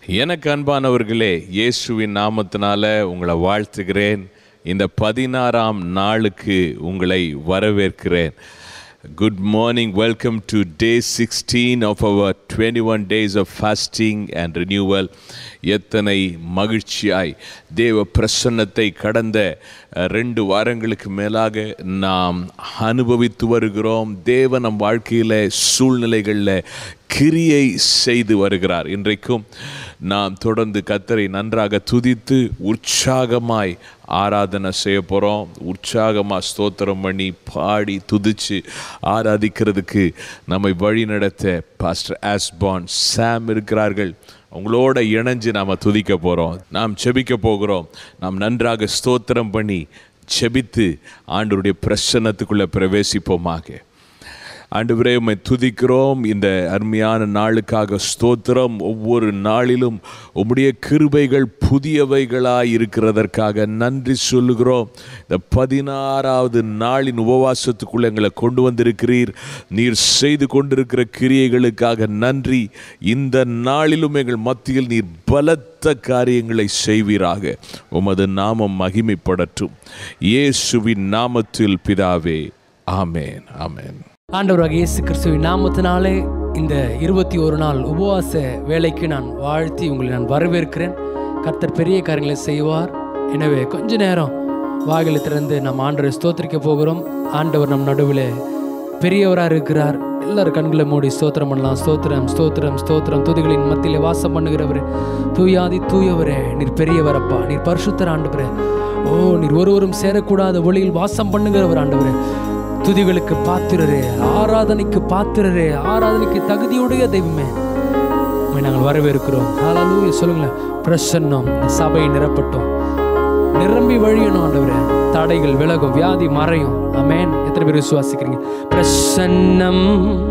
எனக்கு அன்பானவர்களே இயேசுவின் நாமத்தினால உங்களை வாழ்த்துகிறேன் இந்த பதினாறாம் நாளுக்கு உங்களை வரவேற்கிறேன் good morning welcome to day sixteen of our twenty one days of fasting and renewal எத்தனை மகிழ்ச்சியாய் தேவ பிரசன்னத்தை கடந்த அஹ், ரெண்டு வாரங்களுக்கு மேலாக நாம் அனுபவித்து வருகிறோம் தேவ நம் வாழ்க்கையில் சூழ்நிலைகளில் கிரியை செய்து வருகிறார் இன்றைக்கும் நாம் தொடர்ந்து கத்தரை நன்றாக துதித்து உற்சாகமாய் ஆராதனை செய்ய போகிறோம் உற்சாகமாக ஸ்தோத்திரம் பண்ணி பாடி துதிச்சு ஆராதிக்கிறதுக்கு நம்மை வழி நடத்த பாஸ்டர் ஆஸ்பான் சாம் இருக்கிறார்கள் அவங்களோட இணைஞ்சு நாம் துதிக்க போகிறோம் நாம் செபிக்க போகிறோம் நாம் நன்றாக ஸ்தோத்திரம் பண்ணி செபித்து ஆண்டவருடைய பிரசன்னத்துக்குள்ளே பிரவேசிப்போமாக ஆண்டவரே உம்மை துதிக்கிறோம் இந்த அருமையான நாளுக்காக ஸ்தோத்திரம் ஒவ்வொரு நாளிலும் உம்முடைய கிருபைகள் புதியவைகளாய் இருக்கிறதற்காக நன்றி சொல்லுகிறோம் இந்த பதினாறாவது நாளின் உபவாசத்துக்குள்ள எங்களை கொண்டு வந்திருக்கிறீர் நீர் செய்து கொண்டிருக்கிற கிரியைகளுக்காக நன்றி இந்த நாளிலும் எங்கள் மத்தியில் நீர் பலத்த காரியங்களை செய்வீராக உமது நாமம் மகிமைப்படட்டும் இயேசுவின் நாமத்தில் பிதாவே ஆமேன் ஆமேன் ஆண்டவராக இயேசு கிறிஸ்துவின் நாமத்தினாலே இந்த இருபத்தி ஒரு நாள் உபவாச வேலைக்கு நான் வாழ்த்தி உங்களை நான் வரவேற்கிறேன் கர்த்தர் பெரிய காரியங்களை செய்வார் எனவே கொஞ்ச நேரம் வாயிலை திறந்து நம்ம ஆண்டவரை ஸ்தோத்திரிக்க போகிறோம் ஆண்டவர் நம் நடுவில் பெரியவராக இருக்கிறார் எல்லாரும் கண்களை மூடி ஸ்தோத்திரம் பண்ணலாம் ஸ்தோத்திரம் ஸ்தோத்திரம் ஸ்தோத்திரம் துதிகளின் மத்தியிலே வாசம் பண்ணுகிறவரே தூயாதி தூயவரே நீர் பெரியவரப்பா நீர் பரிசுத்தர் ஆண்டவரே ஓ நீர் ஒருவரும் சேரக்கூடாத ஒளியில் வாசம் பண்ணுகிறவர் ஆண்டவரே துதிகளுக்கு பாத்திரரே ஆராதனைக்கு பாத்திரரே ஆராதனைக்கு தகுதியுடைய தெய்வமே உம்மை நாங்கள் வரவேற்கிறோம் ஹalleluya சொல்லுங்களேன் பிரசன்னம் இந்த சபை நிரப்பட்டும் நிரம்பி வழியணும் ஆண்டவரே தடைகள் விலகும் வியாதி மறையும் அமேன் எத்தனை பேர் விசுவாசிக்கிறீங்க பிரசன்னம்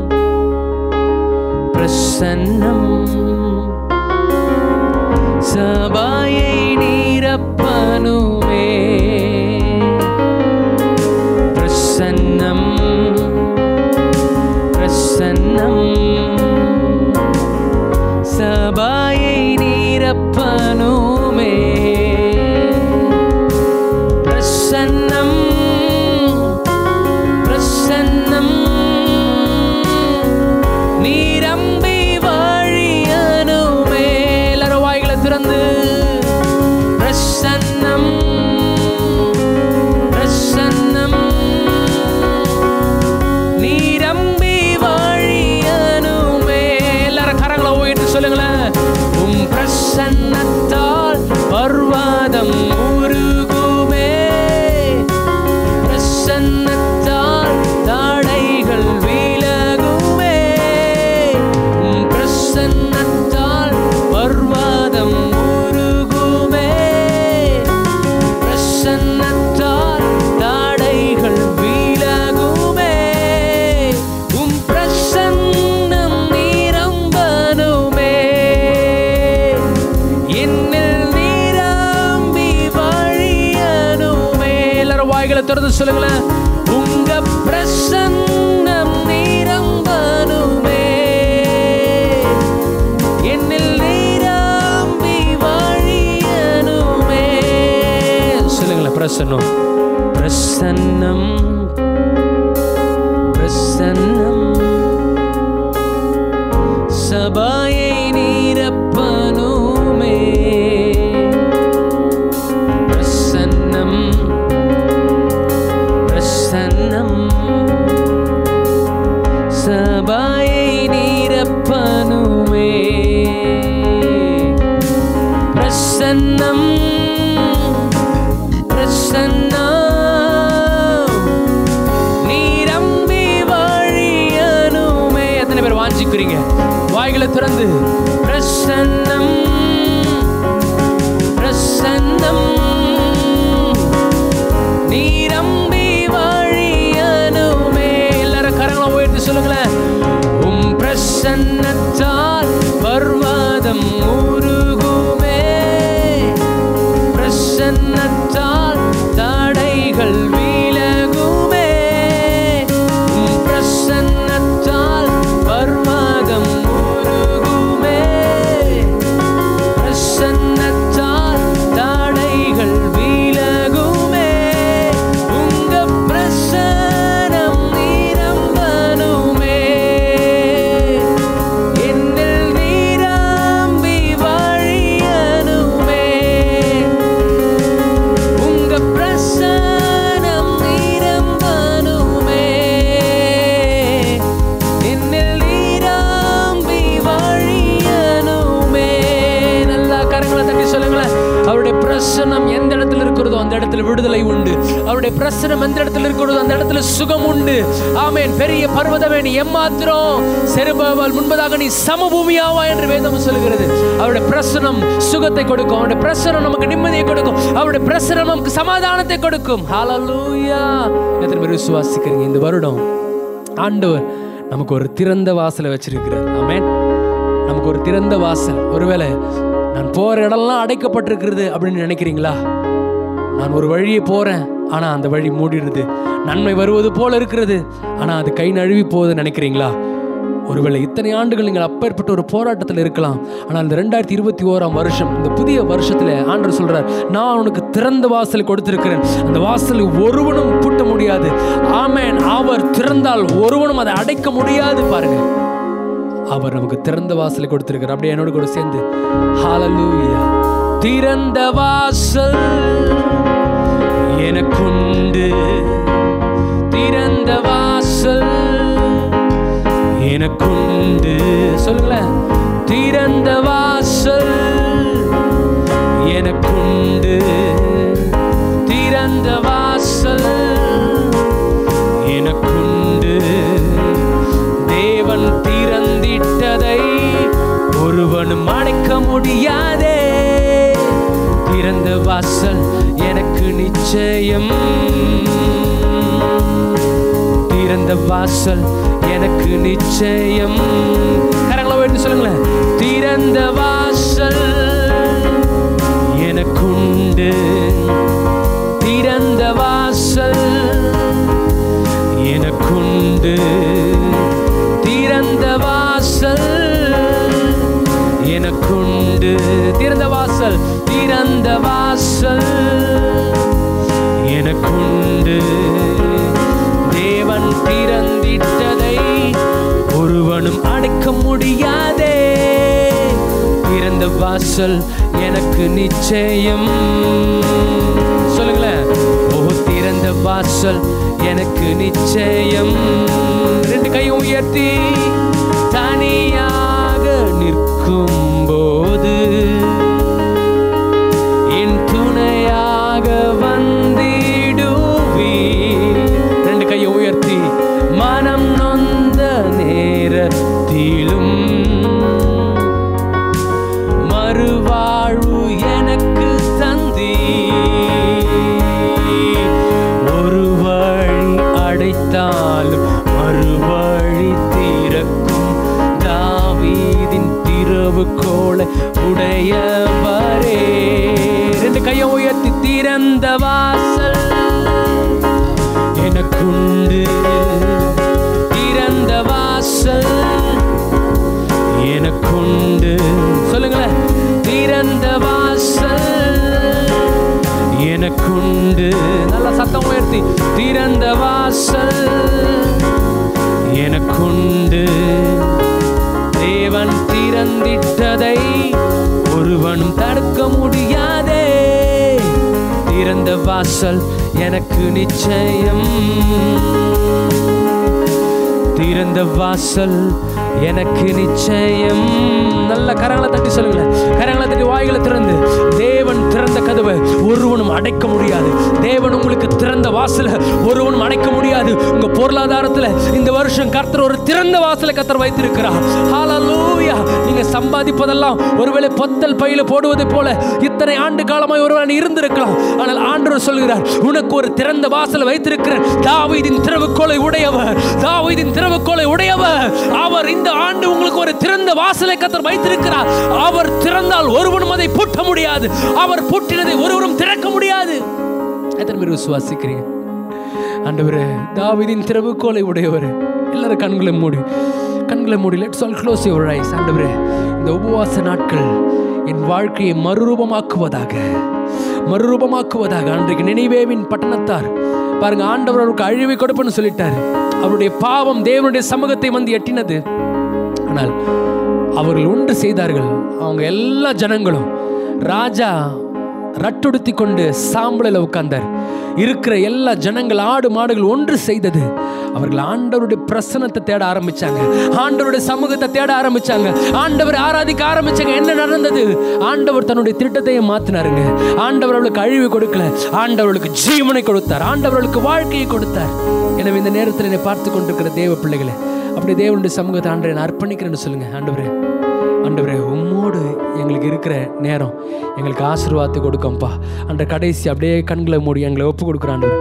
பிரசன்னம் சபையை நீரப்பனுமே பிரசன்னம் பிரசன்னம் சபையை நீரப்பனுமே பிரசன்னம் பிரசன்னம் நீரம்பி வழியனுமே எல்லாரும் வாய்களை திறந்து பிரசன்னம் பிரசன்னம் நீரம்பி வழியனுமே எல்லாரும் கரங்களை உயர்த்தி சொல்லுங்களேன் உம் பிரசன்னத்தால் பர்வதம் உருகுமே பிரசன்னத்தால் தாடைகள் விலகுமே உம் பிரசன்னத்தால் பர்வதம் உருகுமே பிரசன்னத்தால் தாடைகள் விலகுமே உம் பிரசன்னம் நிரம்பனுமே என்னில் நிரம்பி வழியனுமே எல்லாரும் வாய்களை திறந்து சொல்லுங்களேன் உங்க பிரசன்னம் நிரம்பனுமே என்னில் நிரம்பி வழியனுமே சொல்லுங்களேன் பிரசன்னம் பிரசன்னம் பிரசன்னம் சபையை நீரப்பனுமே பிரசன்னம் பிரசன்னம் சபையை நீரப்பனுமே பிரசன்னம் பிரசன்னம் நீரம்பி வழியனுமே சொல்லுங்களேன் அவருடைய பிரசனம் எந்த இடத்துல இருக்கிறதோ அந்த இடத்துல விடுதலை உண்டு அவருடைய பிரசனம் எந்த இடத்துல இருக்கிறதோ அந்த இடத்துல சுகம் உண்டு ஆமென் பெரிய பர்வதமே நீ எம்மாத்திரம் செருபவல் முன்பதாக நீ சமபூமியாவா என்று வேதம் சொல்லுகிறது அவருடைய பிரசனம் சுகத்தை கொடுக்கும் அவருடைய பிரசனம் நமக்கு நிம்மதியை கொடுக்கும் அவருடைய பிரசனம் நமக்கு சமாதானத்தை கொடுக்கும் ஹalleluya எத்தனை பேர் விசுவாசிக்கிறீங்க இந்த வருடம் ஆண்டவர் நமக்கு ஒரு திறந்த வாசலை வச்சிருக்கிறார் ஆமென் நமக்கு ஒரு திறந்த வாசல் ஒருவேளை நான் போற இடம்லாம் அடைக்கப்பட்டிருக்கிறது அப்படின்னு நினைக்கிறீங்களா நான் ஒரு வழியே போறேன் ஆனா அந்த வழி மூடிடுது நன்மை வருவது போல இருக்கிறது ஆனா அது கை நழுவி போகுதுன்னு நினைக்கிறீங்களா ஒருவேளை இத்தனை ஆண்டுகள் நீங்கள் அப்பேற்பட்ட ஒரு போராட்டத்தில் இருக்கலாம் ஆனால் இந்த ரெண்டாயிரத்தி இருபத்தி ஓராம் வருஷம் இந்த புதிய வருஷத்துல ஆண்டவர் சொல்றார் நான் உனக்கு திறந்த வாசலை கொடுத்திருக்கிறேன் அந்த வாசலை ஒருவனும் பூட்ட முடியாது ஆமென் அவர் திறந்தால் ஒருவனும் அதை அடைக்க முடியாது பாருங்க அவர் நமக்கு திறந்த வாசலை கொடுத்திருக்கிறார் அப்படியே என்னோட கூட சேர்ந்து ஹalleluya திறந்த வாசல் எனக்குண்டு திறந்த வாசல் எனக்குண்டு சொல்லுங்களேன் திறந்த வாசல் எனக்குண்டு திறந்த வாசல் எனக்குண்டு தேவன் திறந்திட்டதை ஒருவனும் அடைக்க முடியாதே திறந்த வாசல் எனக்கு நிச்சயம் திறந்த வாசல் எனக்கு நிச்சயம் கரங்களை உயர்த்தி சொல்லுங்களேன் திறந்த வாசல் எனக்குண்டு திறந்த வாசல் எனக்குண்டு திறந்த வாசல் எனக்குண்டு திறந்த வாசல் திறந்த வாசல் எனக்குண்டு தேவன் திறந்திட்டதை ஒருவனும் அடைக்க முடியாதே திறந்த வாசல் எனக்கு நிச்சயம் சொல்லுங்களேன் ஓ திறந்த வாசல் எனக்கு நிச்சயம் ரெண்டு கையும் உயர்த்தி தனியாக நிற்கும் போது என் துணையாக வந்திடுவி ரெண்டு கையை உயர்த்தி மனம் நொந்த நேரத்திலும் மறுவாழ்வு எனக்கு தந்தி ஒரு வழி அடைத்தாலும் மறுவழி திறக்கும் தாவீதின் திறவு கோல உடையவரே ரெண்டு கையை உயர்த்தி திறந்த வாசல் எனக்குண்டு திறந்த வாசல் எனக்குண்டு சொல்லுங்களேன் திறந்த வாசல் எனக்குண்டு நல்லா சத்தம் உயர்த்தி திறந்த வாசல் எனக்குண்டு தேவன் திறந்திட்டதை ஒருவனும் தடுக்க முடியாதே திறந்த வாசல் எனக்கு நிச்சயம் திறந்த வாசல் எனக்கு நிச்சயம் நல்ல கரங்களை தட்டி சொல்லுங்களேன் கரங்களை தட்டி வாய்களை திறந்து தேவன் திறந்த கதவை ஒருவனும் அடைக்க முடியாது தேவன் உங்களுக்கு திறந்த வாசலை ஒருவனும் அடைக்க முடியாது உங்க பொருளாதாரத்துல இந்த வருஷம் கர்த்தர் ஒரு திறந்த வாசலை கர்த்தர் வைத்திருக்கிறார் ஹalleluya நீங்க சம்பாதிப்பதெல்லாம் ஒருவேளை பொத்தல் பையில போடுவதை போல இத்தனை ஆண்டு காலமாய் ஒருவன் இருந்திருக்கலாம் ஆனால் ஆண்டவர் சொல்கிறார் உனக்கு ஒரு திறந்த வாசலை வைத்திருக்கிறேன் தாவீதின் திறவுக்கோலை உடையவர் தாவீதின் திறவுக்கோலை உடையவர் அவர் இந்த ஆண்டு உங்களுக்கு ஒரு திறந்த வாசலை கத்தர் வைத்திருக்கிறார் அவர் திறந்தால் ஒருவனும் அதை பூட்ட முடியாது அவர் பூட்டினதை ஒருவரும் திறக்க முடியாது எத்தனை பேர் விசுவாசிக்கிறீங்க ஆண்டவரே தாவீதின் திறவுக்கோலை உடையவர் எல்லாரும் கண்களை மூடி கண்களை மூடி let's all close your eyes ஆண்டவரே இந்த உபவாச நாட்கள் என் வாழ்க்கையை மறுரூபமாக்குவதாக மறுரூபமாக்குவதாக அன்றைக்கு நினைவேவின் பட்டணத்தார் பாருங்க ஆண்டவர் அவருக்கு அழிவை கொடுப்பேன்னு சொல்லிட்டார் அவருடைய பாவம் தேவனுடைய சமூகத்தை வந்து எட்டினது ஆனால் அவர்கள் ஒன்று செய்தார்கள் அவங்க எல்லா ஜனங்களும் ராஜா ரட்டுடுத்தி கொண்டு சாம்பலில் உட்கார்ந்தார் இருக்கிற எல்லா ஜனங்கள் ஆடு மாடுகள் ஒன்று செய்தது அவர்கள் ஆண்டவருடைய பிரசனத்தை தேட ஆரம்பிச்சாங்க ஆண்டவருடைய சமூகத்தை தேட ஆரம்பிச்சாங்க ஆண்டவர் ஆராதிக்க ஆரம்பிச்சாங்க என்ன நடந்தது ஆண்டவர் தன்னுடைய திட்டத்தையே மாத்தினாருங்க ஆண்டவர் அவளுக்கு அழிவு கொடுக்கல ஆண்டவர்களுக்கு ஜீவனை கொடுத்தார் ஆண்டவர்களுக்கு வாழ்க்கையை கொடுத்தார் எனவே இந்த நேரத்தில் என்னை பார்த்து கொண்டிருக்கிற தேவ பிள்ளைகளை அப்படி தேவனுடைய சமூகத்தை ஆண்டவரை நான் அர்ப்பணிக்கிறேன்னு சொல்லுங்க ஆண்டவரே ஆண்டவரே உம்மோடு எங்களுக்கு இருக்கிற நேரம் எங்களுக்கு ஆசீர்வாதத்தை கொடுக்கம்பா அந்த கடைசி அப்படியே கண்களை மூடி எங்களை ஒப்பு கொடுக்குற ஆண்டவர்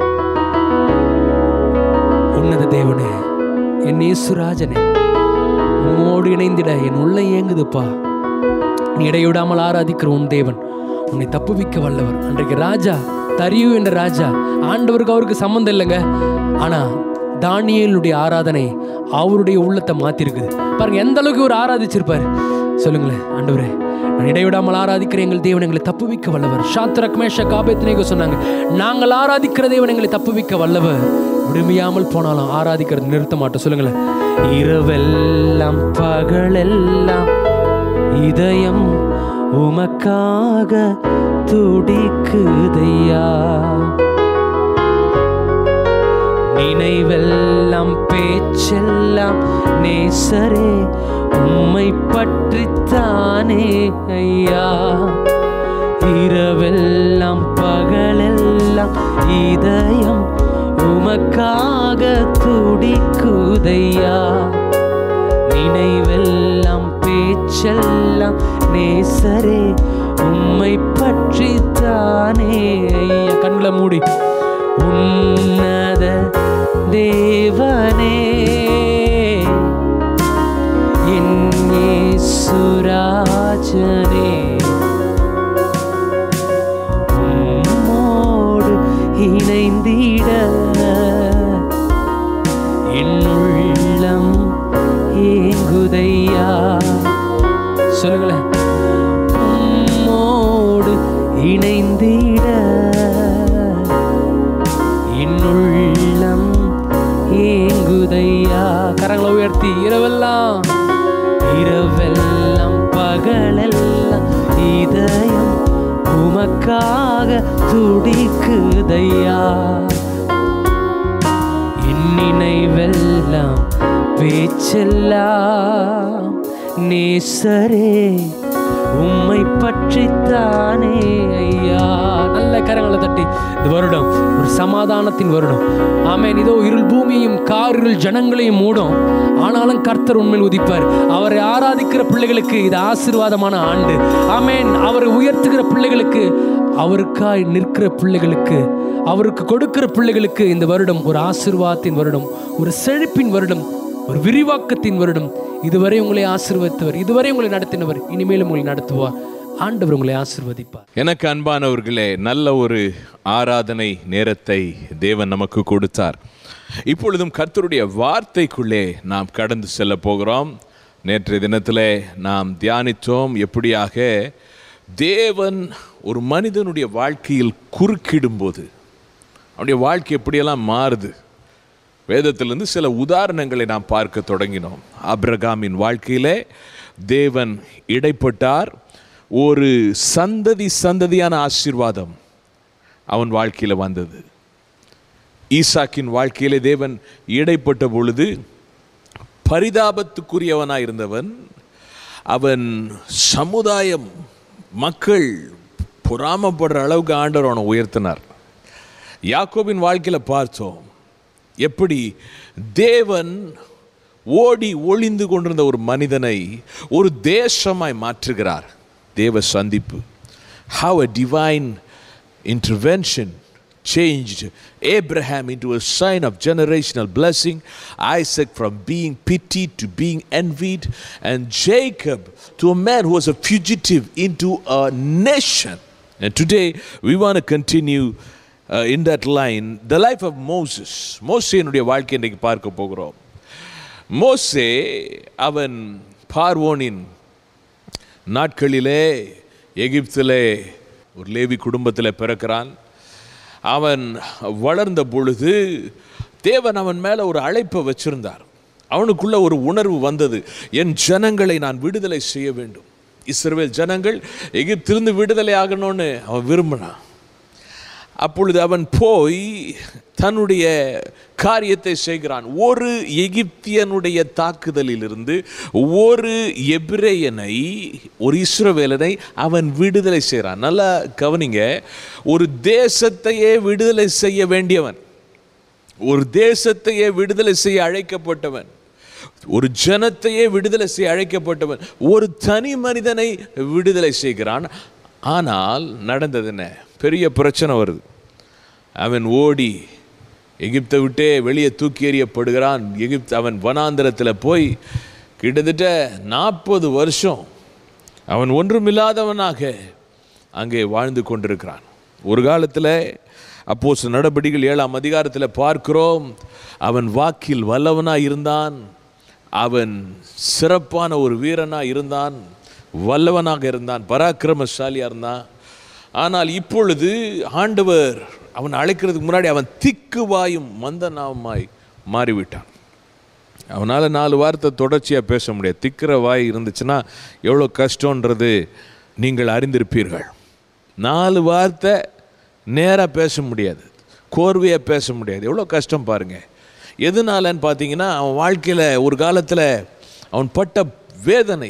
உன்னத தேவனே என் இயேசுராஜனே உம்மோடு இணைந்திட என் உள்ள ஏங்குதுப்பா நீ இடைவிடாமல் ஆராதிக்கிற உன் தேவன் உன்னை தப்புவிக்க வல்லவர் அன்றைக்கு ராஜா தரியு என்ற ராஜா ஆண்டவருக்கு அவருக்கு சம்மந்தம் இல்லைங்க ஆனா தானியேலுடைய ஆராதனை அவருடைய உள்ளத்தை மாத்திருக்குது பாருங்க எந்த அளவுக்கு ஒரு ஆராதிச்சிருப்பார் சொல்லுங்களேன் ஆண்டவரே நான் இடைவிடாமல் ஆராதிக்கிற எங்கள் தேவன் எங்களை தப்புவிக்க வல்லவர் ஷாத்ரக் மேஷ காபேத்னேகோ சொன்னாங்க நாங்கள் ஆராதிக்கிற தேவன் எங்களை தப்புவிக்க வல்லவர் விடுமையாமல் போனாலும் ஆராதிக்கிறது நிறுத்த மாட்டோம் சொல்லுங்களேன் இரவெல்லாம் பகலெல்லாம் இதயம் உமக்காக துடிக்குதையா நினைவெல்லாம் பேச்செல்லாம் நேசரே உம்மை பற்றித்தானே ஐயா இரவெல்லாம் பகலெல்லாம் இதயம் உமக்காக துடிக்குதையா நினைவெல்லாம் பேச்செல்லாம் நேசரே உம்மை பற்றித்தானே ஐயா கண்களை மூடி உன்னத தேவனே என் சுராஜனே உம்மோடு இணைந்திட என் உள்ளம் ஏங்குதையா சொல்லுங்களேன் உம்மோடு இணைந்திட என் உள்ளம் ஏங்குதையா கரங்களை உயர்த்தி இரவெல்லாம் இரவெல்லாம் பகலெல்லாம் இதயம் உமக்காக துடிக்குதையா என் நினைவெல்லாம் பேச்செல்லாம் நேசரே உம்மை பற்றித்தானே ஐயா நல்ல கரங்களை தட்டி இந்த வருடம் ஒரு சமாதானத்தின் வருடம் ஆமென் இதோ இருள் பூமியையும் காரிருள் ஜனங்களையும் மூடும் ஆனாலும் கர்த்தர் உண்மையில் உதிப்பார் அவரை ஆராதிக்கிற பிள்ளைகளுக்கு இது ஆசீர்வாதமான ஆண்டு ஆமென் அவரை உயர்த்துகிற பிள்ளைகளுக்கு அவருக்காய் நிற்கிற பிள்ளைகளுக்கு அவருக்கு கொடுக்கிற பிள்ளைகளுக்கு இந்த வருடம் ஒரு ஆசீர்வாதத்தின் வருடம் ஒரு செழிப்பின் வருடம் ஒரு விரிவாக்கத்தின் வருடம் இதுவரை உங்களை ஆசீர்வதித்தவர் இதுவரை உங்களை நடத்தினவர் இனிமேலும் உங்களை நடத்துவார் ஆண்டவர் உங்களை ஆசீர்வதிப்பார் எனக்கு அன்பானவர்களே நல்ல ஒரு ஆராதனை நேரத்தை தேவன் நமக்கு கொடுத்தார் இப்பொழுதும் கர்த்தருடைய வார்த்தைக்குள்ளே நாம் கடந்து செல்ல போகிறோம் நேற்றைய தினத்திலே நாம் தியானித்தோம் எப்படியாக தேவன் ஒரு மனிதனுடைய வாழ்க்கையில் குறுக்கிடும்போது அவனுடைய வாழ்க்கை எப்படியெல்லாம் மாறுது வேதத்திலிருந்து சில உதாரணங்களை நாம் பார்க்க தொடங்கினோம் ஆபிரகாமின் வாழ்க்கையிலே தேவன் இடைப்பட்டார் ஒரு சந்ததி சந்ததியான ஆசீர்வாதம் அவன் வாழ்க்கையில் வந்தது ஈசாக்கின் வாழ்க்கையிலே தேவன் இடைப்பட்ட பொழுது பரிதாபத்துக்குரியவனாய் இருந்தவன் அவன் சமுதாயம் மக்கள் பொறாமப்படுற அளவுக்கு ஆண்டவர் அவனை உயர்த்தினார் யாக்கோபின் வாழ்க்கையில் பார்த்தோம் எப்படி தேவன் ஓடி ஒளிந்து கொண்டிருந்த ஒரு மனிதனை ஒரு தேசமாய் மாற்றுகிறார் தேவ சந்திப்பு how a divine intervention changed Abraham into a sign of generational blessing, Isaac from being pitied to being envied, and Jacob to a man who was a fugitive into a nation. And today we want to continue uh, in that line the life of Moses. மோசேனுடைய வாழ்க்கை இன்றைக்கு பார்க்க போகிறோம் மோசே அவன் பார்வோனின் நாட்களிலே எகிப்திலே ஒரு லேவி குடும்பத்தில் பிறக்கிறான் அவன் வளர்ந்த பொழுது தேவன் அவன் மேலே ஒரு அழைப்பை வச்சிருந்தார் அவனுக்குள்ள ஒரு உணர்வு வந்தது என் ஜனங்களை நான் விடுதலை செய்ய வேண்டும் இஸ்ரவேல் ஜனங்கள் எகிப்திலிருந்து விடுதலை ஆகணும்னு அவன் விரும்பினான் அப்பொழுது அவன் போய் தன்னுடைய காரியத்தை செய்கிறான் ஒரு எகிப்தியனுடைய தாக்குதலிலிருந்து ஒரு எபிரேயனை ஒரு இஸ்ரவேலனை அவன் விடுதலை செய்கிறான் நல்லா கவனிங்க ஒரு தேசத்தையே விடுதலை செய்ய வேண்டியவன் ஒரு தேசத்தையே விடுதலை செய்ய அழைக்கப்பட்டவன் ஒரு ஜனத்தையே விடுதலை செய்ய அழைக்கப்பட்டவன் ஒரு தனி மனிதனை விடுதலை செய்கிறான் ஆனால் நடந்தது என்ன பெரிய பிரச்சனை வருது அவன் ஓடி எகிப்தை விட்டே வெளியே தூக்கி எறியப்படுகிறான் எகிப்து அவன் வனாந்திரத்தில் போய் கிட்டத்தட்ட நாற்பது வருஷம் அவன் ஒன்றுமில்லாதவனாக அங்கே வாழ்ந்து கொண்டிருக்கிறான் ஒரு காலத்தில் அப்போஸ் நடபடிகள் ஏழாம் அதிகாரத்தில் பார்க்கிறோம் அவன் வாக்கில் வல்லவனாக இருந்தான் அவன் சிறப்பான ஒரு வீரனாக இருந்தான் வல்லவனாக இருந்தான் பராக்கிரமசாலியாக இருந்தான் ஆனால் இப்பொழுது ஆண்டவர் அவன் அழைக்கிறதுக்கு முன்னாடி அவன் திக்கு வாயும் மந்தனாமாய் மாறிவிட்டான் அவனால் நாலு வார்த்தை தொடர்ச்சியாக பேச முடியாது திக்கிற வாய் இருந்துச்சுன்னா எவ்வளோ கஷ்டன்றது நீங்கள் அறிந்திருப்பீர்கள் நாலு வார்த்தை நேராக பேச முடியாது கோர்வையாக பேச முடியாது எவ்வளோ கஷ்டம் பாருங்கள் எதனாலன்னு பார்த்தீங்கன்னா அவன் வாழ்க்கையில் ஒரு காலத்தில் அவன் பட்ட வேதனை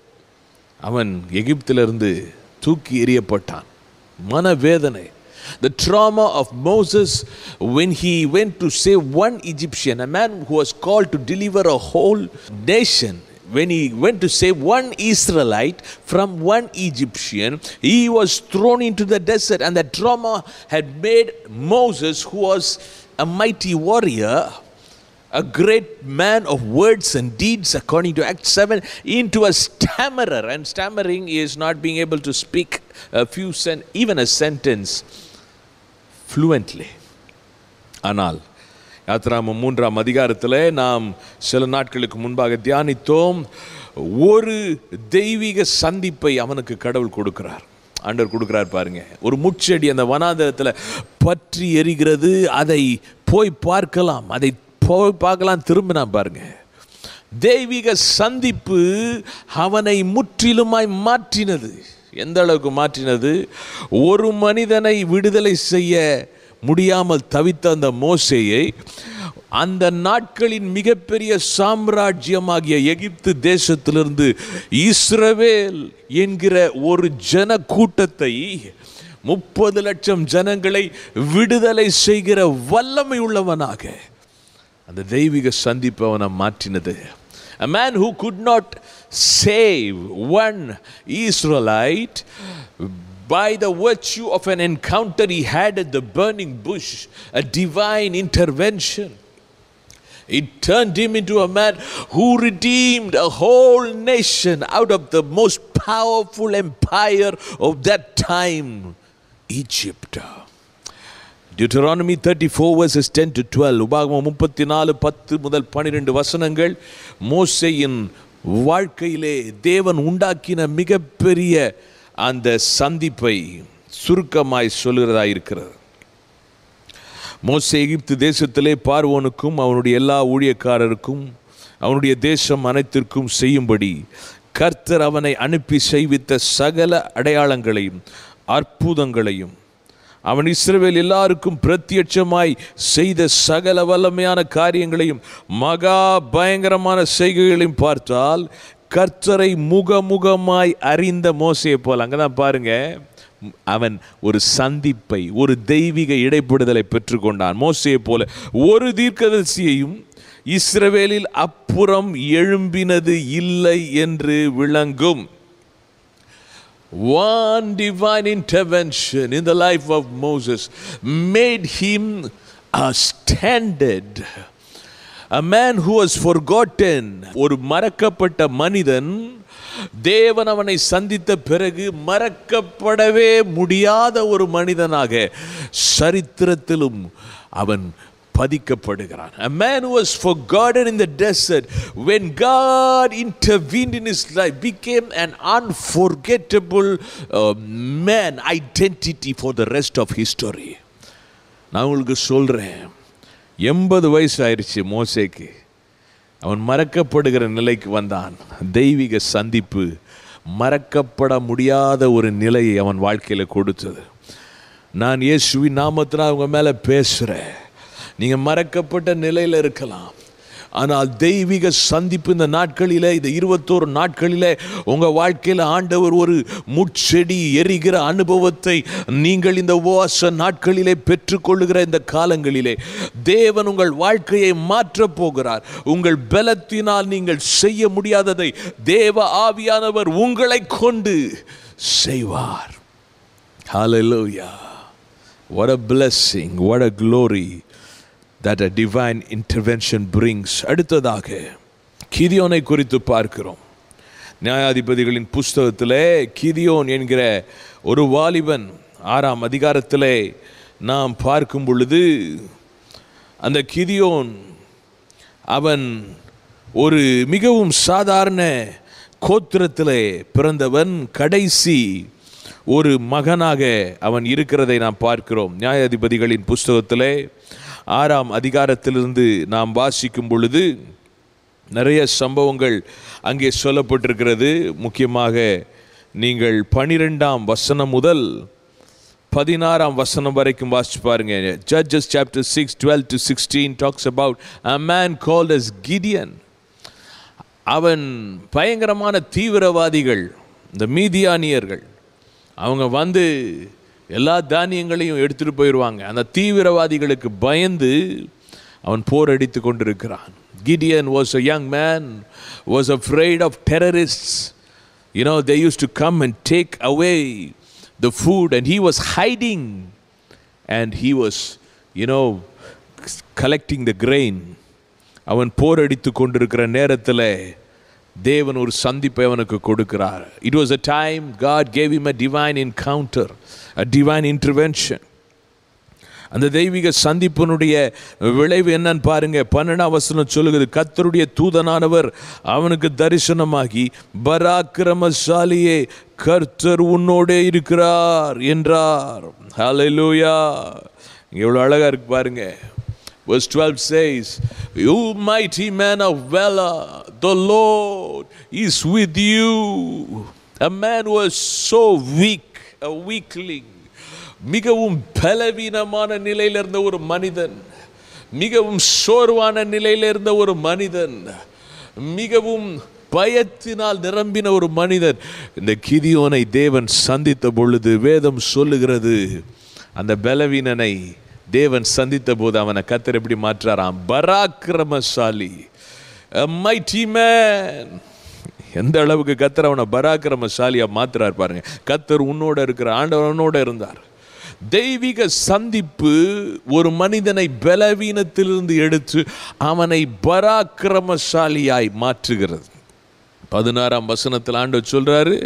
அவன் எகிப்திலிருந்து தூக்கி எறியப்பட்டான் மனவேதனை The trauma of Moses when he went to save one Egyptian, a man who was called to deliver a whole nation. When he went to save one Israelite from one Egyptian, he was thrown into the desert, and that trauma had made Moses, who was a mighty warrior, a great man of words and deeds, according to Acts 7, into a stammerer. And stammering is not being able to speak a few sen- even a sentence fluently. ஆனால் யாத்ராமம் மூன்றாம் அதிகாரத்தில் நாம் சில நாட்களுக்கு முன்பாக தியானித்தோம் ஒரு தெய்வீக சந்திப்பை அவனுக்கு கடவுள் கொடுக்கிறார் ஆண்டவர் கொடுக்கிறார் பாருங்க ஒரு முட்செடி அந்த வனாந்தரத்தில் பற்றி எரிகிறது அதை போய் பார்க்கலாம் அதை போய் பார்க்கலாம் திரும்பினா பாருங்க தெய்வீக சந்திப்பு அவனை முற்றிலுமாய் மாற்றினது எந்த அளவுக்கு மாற்றினது ஒரு மனிதனை விடுதலை செய்ய முடியாமல் தவித்த அந்த மோசையை அந்த நாட்களின் மிகப்பெரிய சாம்ராஜ்யமாகிய எகிப்து தேசத்திலிருந்து இஸ்ரவேல் என்கிற ஒரு ஜன கூட்டத்தை முப்பது லட்சம் ஜனங்களை விடுதலை செய்கிற வல்லமை உள்ளவனாக அந்த தெய்வீக சந்திப்பு அவனை மாற்றினது A man who could not save one Israelite by the virtue of an encounter he had at the burning bush, a divine intervention. It turned him into a man who redeemed a whole nation out of the most powerful empire of that time, Egypt. Deuteronomy 34 verses 10 to 12 உபாகமம் முப்பத்தி நாலு பத்து முதல் பன்னிரெண்டு வசனங்கள் மோசையின் வாழ்க்கையிலே தேவன் உண்டாக்கின மிகப்பெரிய அந்த சந்திப்பை சுருக்கமாய் சொல்கிறதா இருக்கிறது மோசே எகிப்து தேசத்திலே பார்வோனுக்கும் அவனுடைய எல்லா ஊழியக்காரருக்கும் அவனுடைய தேசம் அனைத்திற்கும் செய்யும்படி கர்த்தர் அவனை அனுப்பி செய்வித்த சகல அடையாளங்களையும் அற்புதங்களையும் அவன் இஸ்ரவேல் எல்லாருக்கும் பிரத்யட்சமாய் செய்த சகல வல்லமையான காரியங்களையும் மகா பயங்கரமான செய்கைகளையும் பார்த்தால் கர்த்தரை முகமுகமாய் அறிந்த மோசையை போல் அங்கே தான் பாருங்க அவன் ஒரு சந்திப்பை ஒரு தெய்வீக இடைப்படுதலை பெற்றுக்கொண்டான் மோசையை போல ஒரு தீர்க்கதரிசியையும் இஸ்ரவேலில் அப்புறம் எழும்பினது இல்லை என்று விளங்கும் One divine intervention in the life of Moses made him a standard. A man who was forgotten. ஒரு மறக்கப்பட்ட மனிதன் தேவன் அவனை சந்தித்த பிறகு மறக்கப்படவே முடியாத ஒரு மனிதனாக சரித்திரத்திலும் அவன் பதிக்கப்படுகிறான் a man who was forgotten in the desert when god intervened in his life became an unforgettable uh, man identity for the rest of history நான் உங்களுக்கு சொல்கிறேன் எண்பது வயசு ஆயிடுச்சு மோசேக்கு அவன் மறக்கப்படுகிற நிலைக்கு வந்தான் தெய்வீக சந்திப்பு மறக்கப்பட முடியாத ஒரு நிலையை அவன் வாழ்க்கையில் கொடுத்தது நான் இயேசுவின் நாமத்தினால் உங்கள் மேலே பேசுகிறேன் நீங்கள் மறக்கப்பட்ட நிலையில் இருக்கலாம் ஆனால் தெய்வீக சந்திப்பு இந்த நாட்களிலே இந்த இருபத்தோரு நாட்களிலே உங்கள் வாழ்க்கையில் ஆண்டவர் ஒரு முட்செடி எரிகிற அனுபவத்தை நீங்கள் இந்த உபவாச நாட்களிலே பெற்றுக்கொள்ளுகிற இந்த காலங்களிலே தேவன் உங்கள் வாழ்க்கையை மாற்றப் போகிறார் உங்கள் பலத்தினால் நீங்கள் செய்ய முடியாததை தேவ ஆவியானவர் உங்களை கொண்டு செய்வார் Hallelujah. What a blessing, what a glory that a divine intervention brings. அடுத்ததாக கிதியோனை குறித்து பார்க்கிறோம் நியாயாதிபதிகளின் புஸ்தகத்திலே கிதியோன் என்கிற ஒரு வாலிபன் ஆறாம் அதிகாரத்திலே நாம் பார்க்கும் பொழுது அந்த கிதியோன் அவன் ஒரு மிகவும் சாதாரண கோத்திரத்திலே பிறந்தவன் கடைசி ஒரு மகனாக அவன் இருக்கிறதை நாம் பார்க்கிறோம் நியாயாதிபதிகளின் புஸ்தகத்திலே ஆறாம் அதிகாரத்திலிருந்து நாம் வாசிக்கும் பொழுது நிறைய சம்பவங்கள் அங்கே சொல்லப்பட்டிருக்கிறது முக்கியமாக நீங்கள் பனிரெண்டாம் வசனம் முதல் பதினாறாம் வசனம் வரைக்கும் வாசிச்சு பாருங்க Judges chapter six twelve to sixteen talks about a man called as Gideon அவன் பயங்கரமான தீவிரவாதிகள் இந்த மீதியானியர்கள் அவங்க வந்து எல்லா தானியங்களையும் எடுத்துகிட்டு போயிடுவாங்க அந்த தீவிரவாதிகளுக்கு பயந்து அவன் போரடித்து கொண்டிருக்கிறான் Gideon was a young man was afraid of terrorists you know they used to come and take away the food and he was hiding and he was you know collecting the grain அவன் போரடித்து கொண்டிருக்கிற நேரத்தில் தேவன் ஒரு சந்திப்பை அவனுக்கு கொடுக்கிறார் it was a time God gave him a divine encounter a divine intervention அந்த தெய்வீக சந்திப்பினுடைய விளைவு என்னன்னு பாருங்க பன்னெண்டாம் வசனம் சொல்லுகிறது கத்தருடைய தூதனானவர் அவனுக்கு தரிசனமாகி பராக்கிரமசாலியே கர்த்தர் உன்னோடே இருக்கிறார் என்றார் ஹalleluya எவ்வளோ அழகா இருக்கு பாருங்க Verse 12 says, You mighty man of valor, the Lord is with you. A man was so weak, a weakling. மிகவும் பலவீனமான நிலையில் இருந்த ஒரு மனிதன் மிகவும் சோர்வான நிலையில் இருந்த ஒரு மனிதன் மிகவும் பயத்தினால் நிரம்பின ஒரு மனிதன் இந்த கிதியோனை தேவன் சந்தித்த பொழுது வேதம் சொல்லுகிறது அந்த பலவீனனை தேவன் சந்தித்த போது அவனை கத்தர் எப்படி மாற்றாராம் பராக்கிரமசாலி a mighty man எந்த அளவுக்கு கத்தர் அவனை பராக்கிரமசாலியா மாத்துறார் பாருங்க கத்தர் உன்னோட இருக்கிற ஆண்டவர் உன்னோட இருந்தார் தெய்வீக சந்திப்பு ஒரு மனிதனை பலவீனத்திலிருந்து எடுத்து அவனை பராக்கிரமசாலியாய் மாற்றுகிறது பதினாறாம் வசனத்தில் ஆண்டவர் சொல்றாரு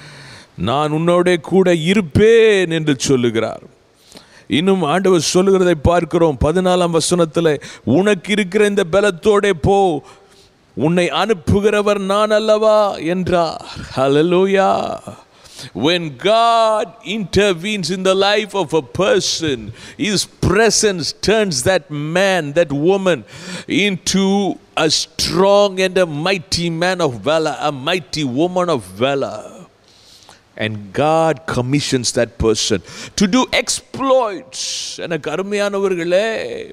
நான் உன்னோட கூட இருப்பேன் என்று சொல்லுகிறார் இன்னும் ஆண்டவர் சொல்லுகிறதை பார்க்கிறோம் பதினாலாம் வசனத்தில் உனக்கு இருக்கிற இந்த பலத்தோட போ உன்னை அனுப்புகிறவர் நான் அல்லவா என்றார் ஹalleluya when god intervenes in the life of a person his presence turns that man that woman into a strong and a mighty man of valor a mighty woman of valor and God commissions that person to do exploits எனக்கு அருமையானவர்களே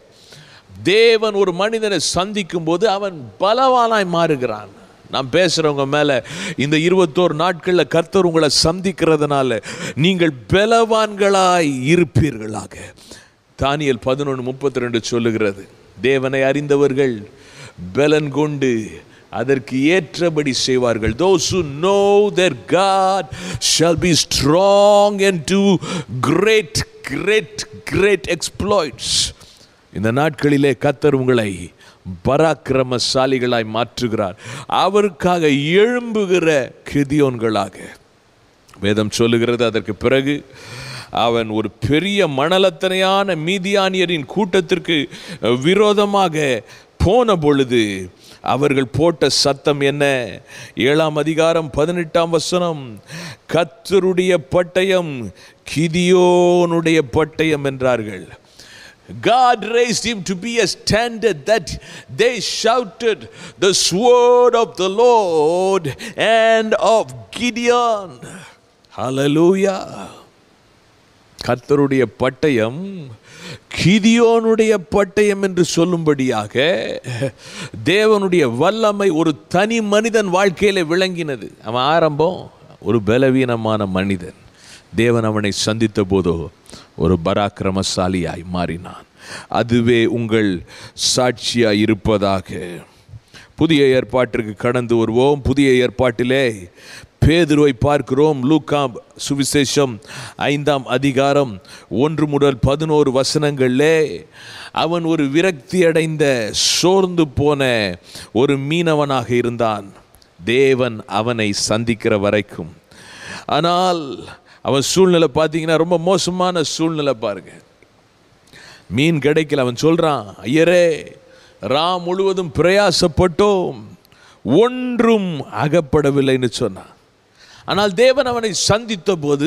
தேவன் ஒரு மனிதனை சந்திக்கும் போது அவன் பலவானாய் மாறுகிறான் நான் பேசுகிறவங்க மேலே இந்த இருபத்தோரு நாட்களில் கர்த்தர் உங்களை சந்திக்கிறதுனால நீங்கள் பலவான்களாய் இருப்பீர்களாக தானியல் பதினொன்று முப்பத்தி ரெண்டு சொல்லுகிறது தேவனை அறிந்தவர்கள் பலன் கொண்டு அதற்கு ஏற்றபடி செய்வார்கள் those who know their god shall be strong and do great great great exploits இந்த நாட்களிலே கத்தர் உங்களை பராக்கிரமசாலிகளாய் மாற்றுகிறார் அவருக்காக எழும்புகிற கிதியோன்களாக வேதம் சொல்லுகிறது அதற்கு பிறகு அவன் ஒரு பெரிய மணலத்தனையான மீதியானியரின் கூட்டத்திற்கு விரோதமாக போன பொழுது அவர்கள் போட்ட சத்தம் என்ன ஏழாம் அதிகாரம் பதினெட்டாம் வசனம் கத்தருடைய பட்டயம் கிதியோனுடைய பட்டயம் என்றார்கள் God raised him to be a standard that they shouted the sword of the Lord and of Gideon. Hallelujah. கர்த்தருடைய பட்டயம் கிதியோனுடைய பட்டயம் என்று சொல்லும்படியாக தேவனுடைய வல்லமை ஒரு தனி மனிதன் வாழ்க்கையில விளங்கினது அவன் ஆரம்பம் ஒரு பலவீனமான மனிதன் தேவன் அவனை சந்தித்த போதோ ஒரு பராக்கிரமசாலியாய் மாறினான் அதுவே உங்கள் சாட்சியாய் இருப்பதாக புதிய ஏற்பாட்டிற்கு கடந்து வருவோம் புதிய ஏற்பாட்டிலே பேதுருவை பார்க்கிறோம் லூக்கா சுவிசேஷம் ஐந்தாம் அதிகாரம் ஒன்று முதல் பதினோரு வசனங்களிலே அவன் ஒரு விரக்தி அடைந்த சோர்ந்து போன ஒரு மீனவனாக இருந்தான் தேவன் அவனை சந்திக்கிற வரைக்கும் ஆனால் அவன் சூழ்நிலை பார்த்தீங்கன்னா ரொம்ப மோசமான சூழ்நிலை பாருங்க மீன் கிடைக்கல அவன் சொல்றான் ஐயரே ரா முழுவதும் பிரயாசப்பட்டோம் ஒன்றும் அகப்படவில்லைன்னு சொன்னான் ஆனால் தேவன் அவனை சந்தித்த போது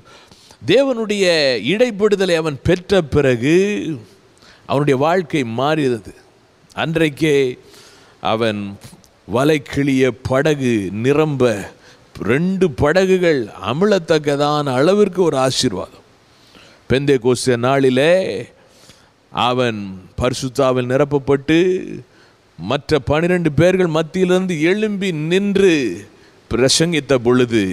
தேவனுடைய இடைப்படுதலை அவன் பெற்ற பிறகு அவனுடைய வாழ்க்கை மாறியது அன்றைக்கே அவன் வலை கிளிய படகு நிரம்ப ரெண்டு படகுகள் அமிழத்தக்கதான அளவிற்கு ஒரு ஆசீர்வாதம் பெந்தை கோசிய நாளிலே அவன் பரிசுத்தாவில் நிரப்பப்பட்டு மற்ற பனிரெண்டு பேர்கள் மத்தியிலிருந்து எழும்பி நின்று பிரசங்கித்த பொழுது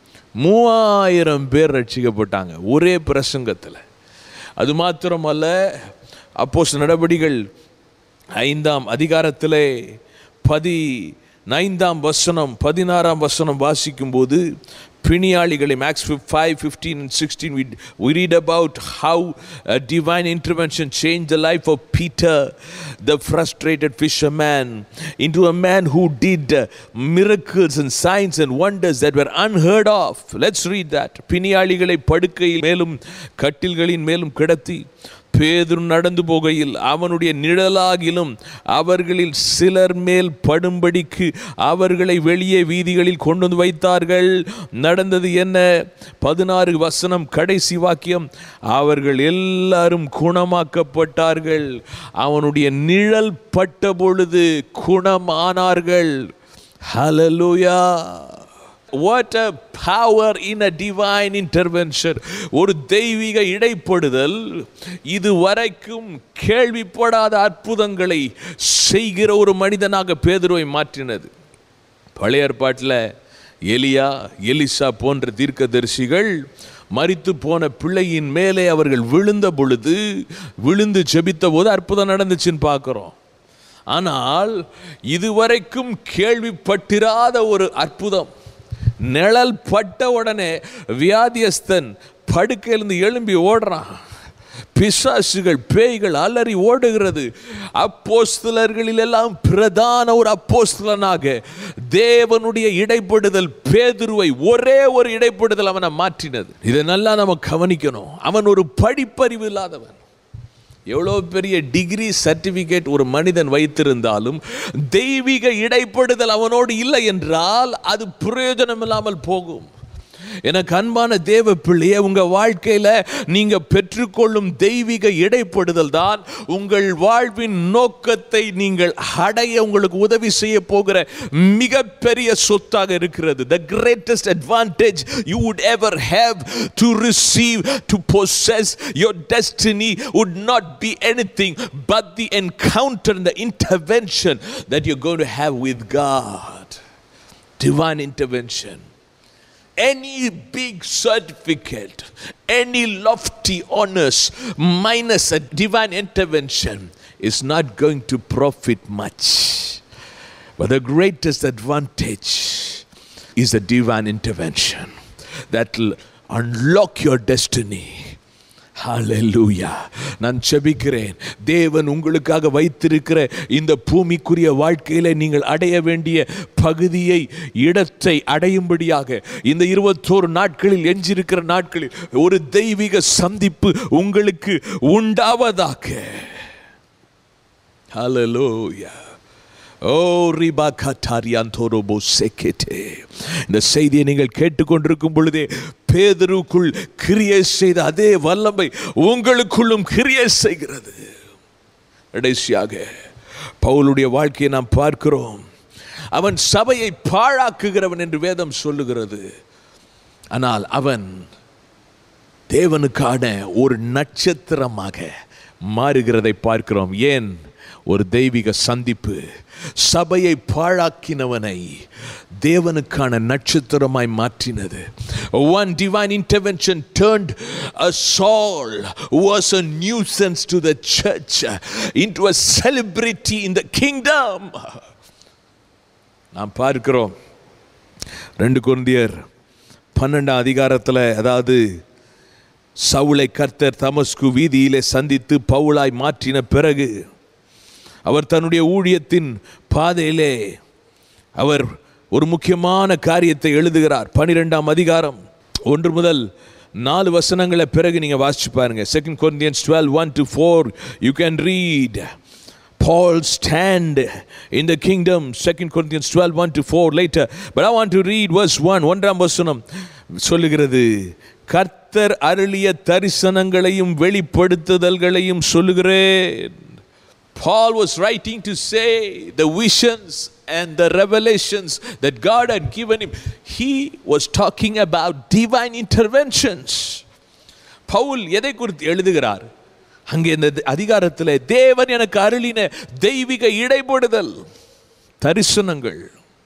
மூவாயிரம் பேர் ரட்சிக்கப்பட்டாங்க ஒரே பிரசங்கத்தில் அது மாத்திரமல்ல அப்போஸ் நடவடிகள் ஐந்தாம் அதிகாரத்திலே பதி நைந்தாம் வசனம் பதினாறாம் வசனம் வாசிக்கும்போது பிணியாளிகளை மேக்ஸ் five fifteen and sixteen we, we read about how a divine intervention changed the life of Peter, the frustrated fisherman, into a man who did uh, miracles and signs and wonders that were unheard of. Let's read that. பிணியாளிகளை படுக்கையில் மேலும் கட்டில்களின் மேலும் கிடத்தி பேதுரு நடந்து போகையில் அவனுடைய நிழலாகிலும் அவர்களில் சிலர் மேல் படும்படிக்கு அவர்களை வெளியே வீதிகளில் கொண்டு வந்து வைத்தார்கள் நடந்தது என்ன பதினாறு வசனம் கடைசி வாக்கியம் அவர்கள் எல்லாரும் குணமாக்கப்பட்டார்கள் அவனுடைய நிழல் பட்ட பொழுது குணமானார்கள் ஹalleluya what a power in a divine intervention ஒரு தெய்வீக இடைப்படுதல் இதுவரைக்கும் கேள்விப்படாத அற்புதங்களை செய்கிற ஒரு மனிதனாக பேதுருவை மாற்றினது பழைய ஏற்பாட்டில் எலியா எலிசா போன்ற தீர்க்கதரிசிகள் மரித்து போன பிள்ளையின் மேலே அவர்கள் விழுந்த பொழுது விழுந்து ஜெபித்த போது அற்புதம் நடந்துச்சுன்னு பார்க்குறோம் ஆனால் இதுவரைக்கும் கேள்விப்பட்டிராத ஒரு அற்புதம் நிழல் பட்ட உடனே வியாதியஸ்தன் படுக்கையிலிருந்து எழும்பி ஓடுறான் பிசாசுகள் பேய்கள் அலறி ஓடுகிறது அப்போஸ்தலர்களில் எல்லாம் பிரதான ஒரு அப்போஸ்தலனாக தேவனுடைய இடைப்படுதல் பேதுருவை ஒரே ஒரு இடைப்படுதல் அவனை மாற்றினது இதை நல்லா நம்ம கவனிக்கணும் அவன் ஒரு படிப்பறிவு இல்லாதவன் எவ்வளோ பெரிய டிகிரி சர்டிஃபிகேட் ஒரு மனிதன் வைத்திருந்தாலும் தெய்வீக இடைப்படுதல் அவனோடு இல்லை என்றால் அது பிரயோஜனம் இல்லாமல் போகும் எனக்கு அன்பான தேவ பிள்ளையே உங்க வாழ்க்கையில நீங்க பெற்றுக்கொள்ளும் தெய்வீக இடைப்படுதல் தான் உங்கள் வாழ்வின் நோக்கத்தை நீங்கள் அடைய உங்களுக்கு உதவி செய்ய போகிற மிகப்பெரிய சொத்தாக இருக்கிறது the greatest advantage you would ever have to receive to possess your destiny would not be anything but the encounter and the intervention that you're going to have with God divine intervention any big certificate, any lofty honors, minus a divine intervention, is not going to profit much. But the greatest advantage is a divine intervention that will unlock your destiny. ஹalleluya நான் செபிக்கிறேன் தேவன் உங்களுக்காக வைத்திருக்கிற இந்த பூமிக்குரிய வாழ்க்கையில நீங்கள் அடைய வேண்டிய பகுதியை இடத்தை அடையும்படியாக இந்த இருபத்தோரு நாட்களில் எஞ்சிருக்கிற நாட்களில் ஒரு தெய்வீக சந்திப்பு உங்களுக்கு உண்டாவதாக ஹalleluya ஓ ரிபா கட்டாரியான் தோரோபோ செக்கெட்டே இந்த செய்தியை நீங்கள் கேட்டுக்கொண்டிருக்கும் பொழுதே பேதருக்குள் கிரியை செய்த அதே வல்லமை உங்களுக்குள்ளும் கிரியை செய்கிறது கடைசியாக பவுலுடைய வாழ்க்கையை நாம் பார்க்கிறோம் அவன் சபையை பாழாக்குகிறவன் என்று வேதம் சொல்லுகிறது ஆனால் அவன் தேவனுக்கான ஒரு நட்சத்திரமாக மாறுகிறதை பார்க்கிறோம் ஏன் ஒரு தெய்வீக சந்திப்பு சபையை பாழாக்கினவனை தேவனுக்கான நட்சத்திரமாய் மாற்றினது one divine intervention turned a Saul who was a nuisance to the church into a celebrity in the kingdom நாம் பார்க்கிறோம் ரெண்டு குருந்தியர் பன்னெண்டாம் அதிகாரத்தில் அதாவது சவுளை கர்த்தர் தமஸ்கு வீதியிலே சந்தித்து பவுலாய் மாற்றின பிறகு அவர் தன்னுடைய ஊழியத்தின் பாதையிலே அவர் ஒரு முக்கியமான காரியத்தை எழுதுகிறார் பனிரெண்டாம் அதிகாரம் ஒன்று முதல் நாலு வசனங்களை பிறகு நீங்கள் வாசிச்சு பாருங்க second Corinthians twelve one to four you can read Paul stand in the kingdom 2 Corinthians 12 1 to 4 later but I want to read verse 1 ஒன்றாம் வசனம் சொல்லுகிறது கர்த்தர் அருளிய தரிசனங்களையும் வெளிப்படுத்துதல்களையும் சொல்லுகிறேன் Paul was writing to say the visions and the revelations that God had given him. He was talking about divine interventions. Pavul எதை குறித்து எழுதுகிறார் அங்கே இந்த அதிகாரத்தில் தேவன் எனக்கு அருளின தெய்வீக இடைபடுதல் தரிசனங்கள்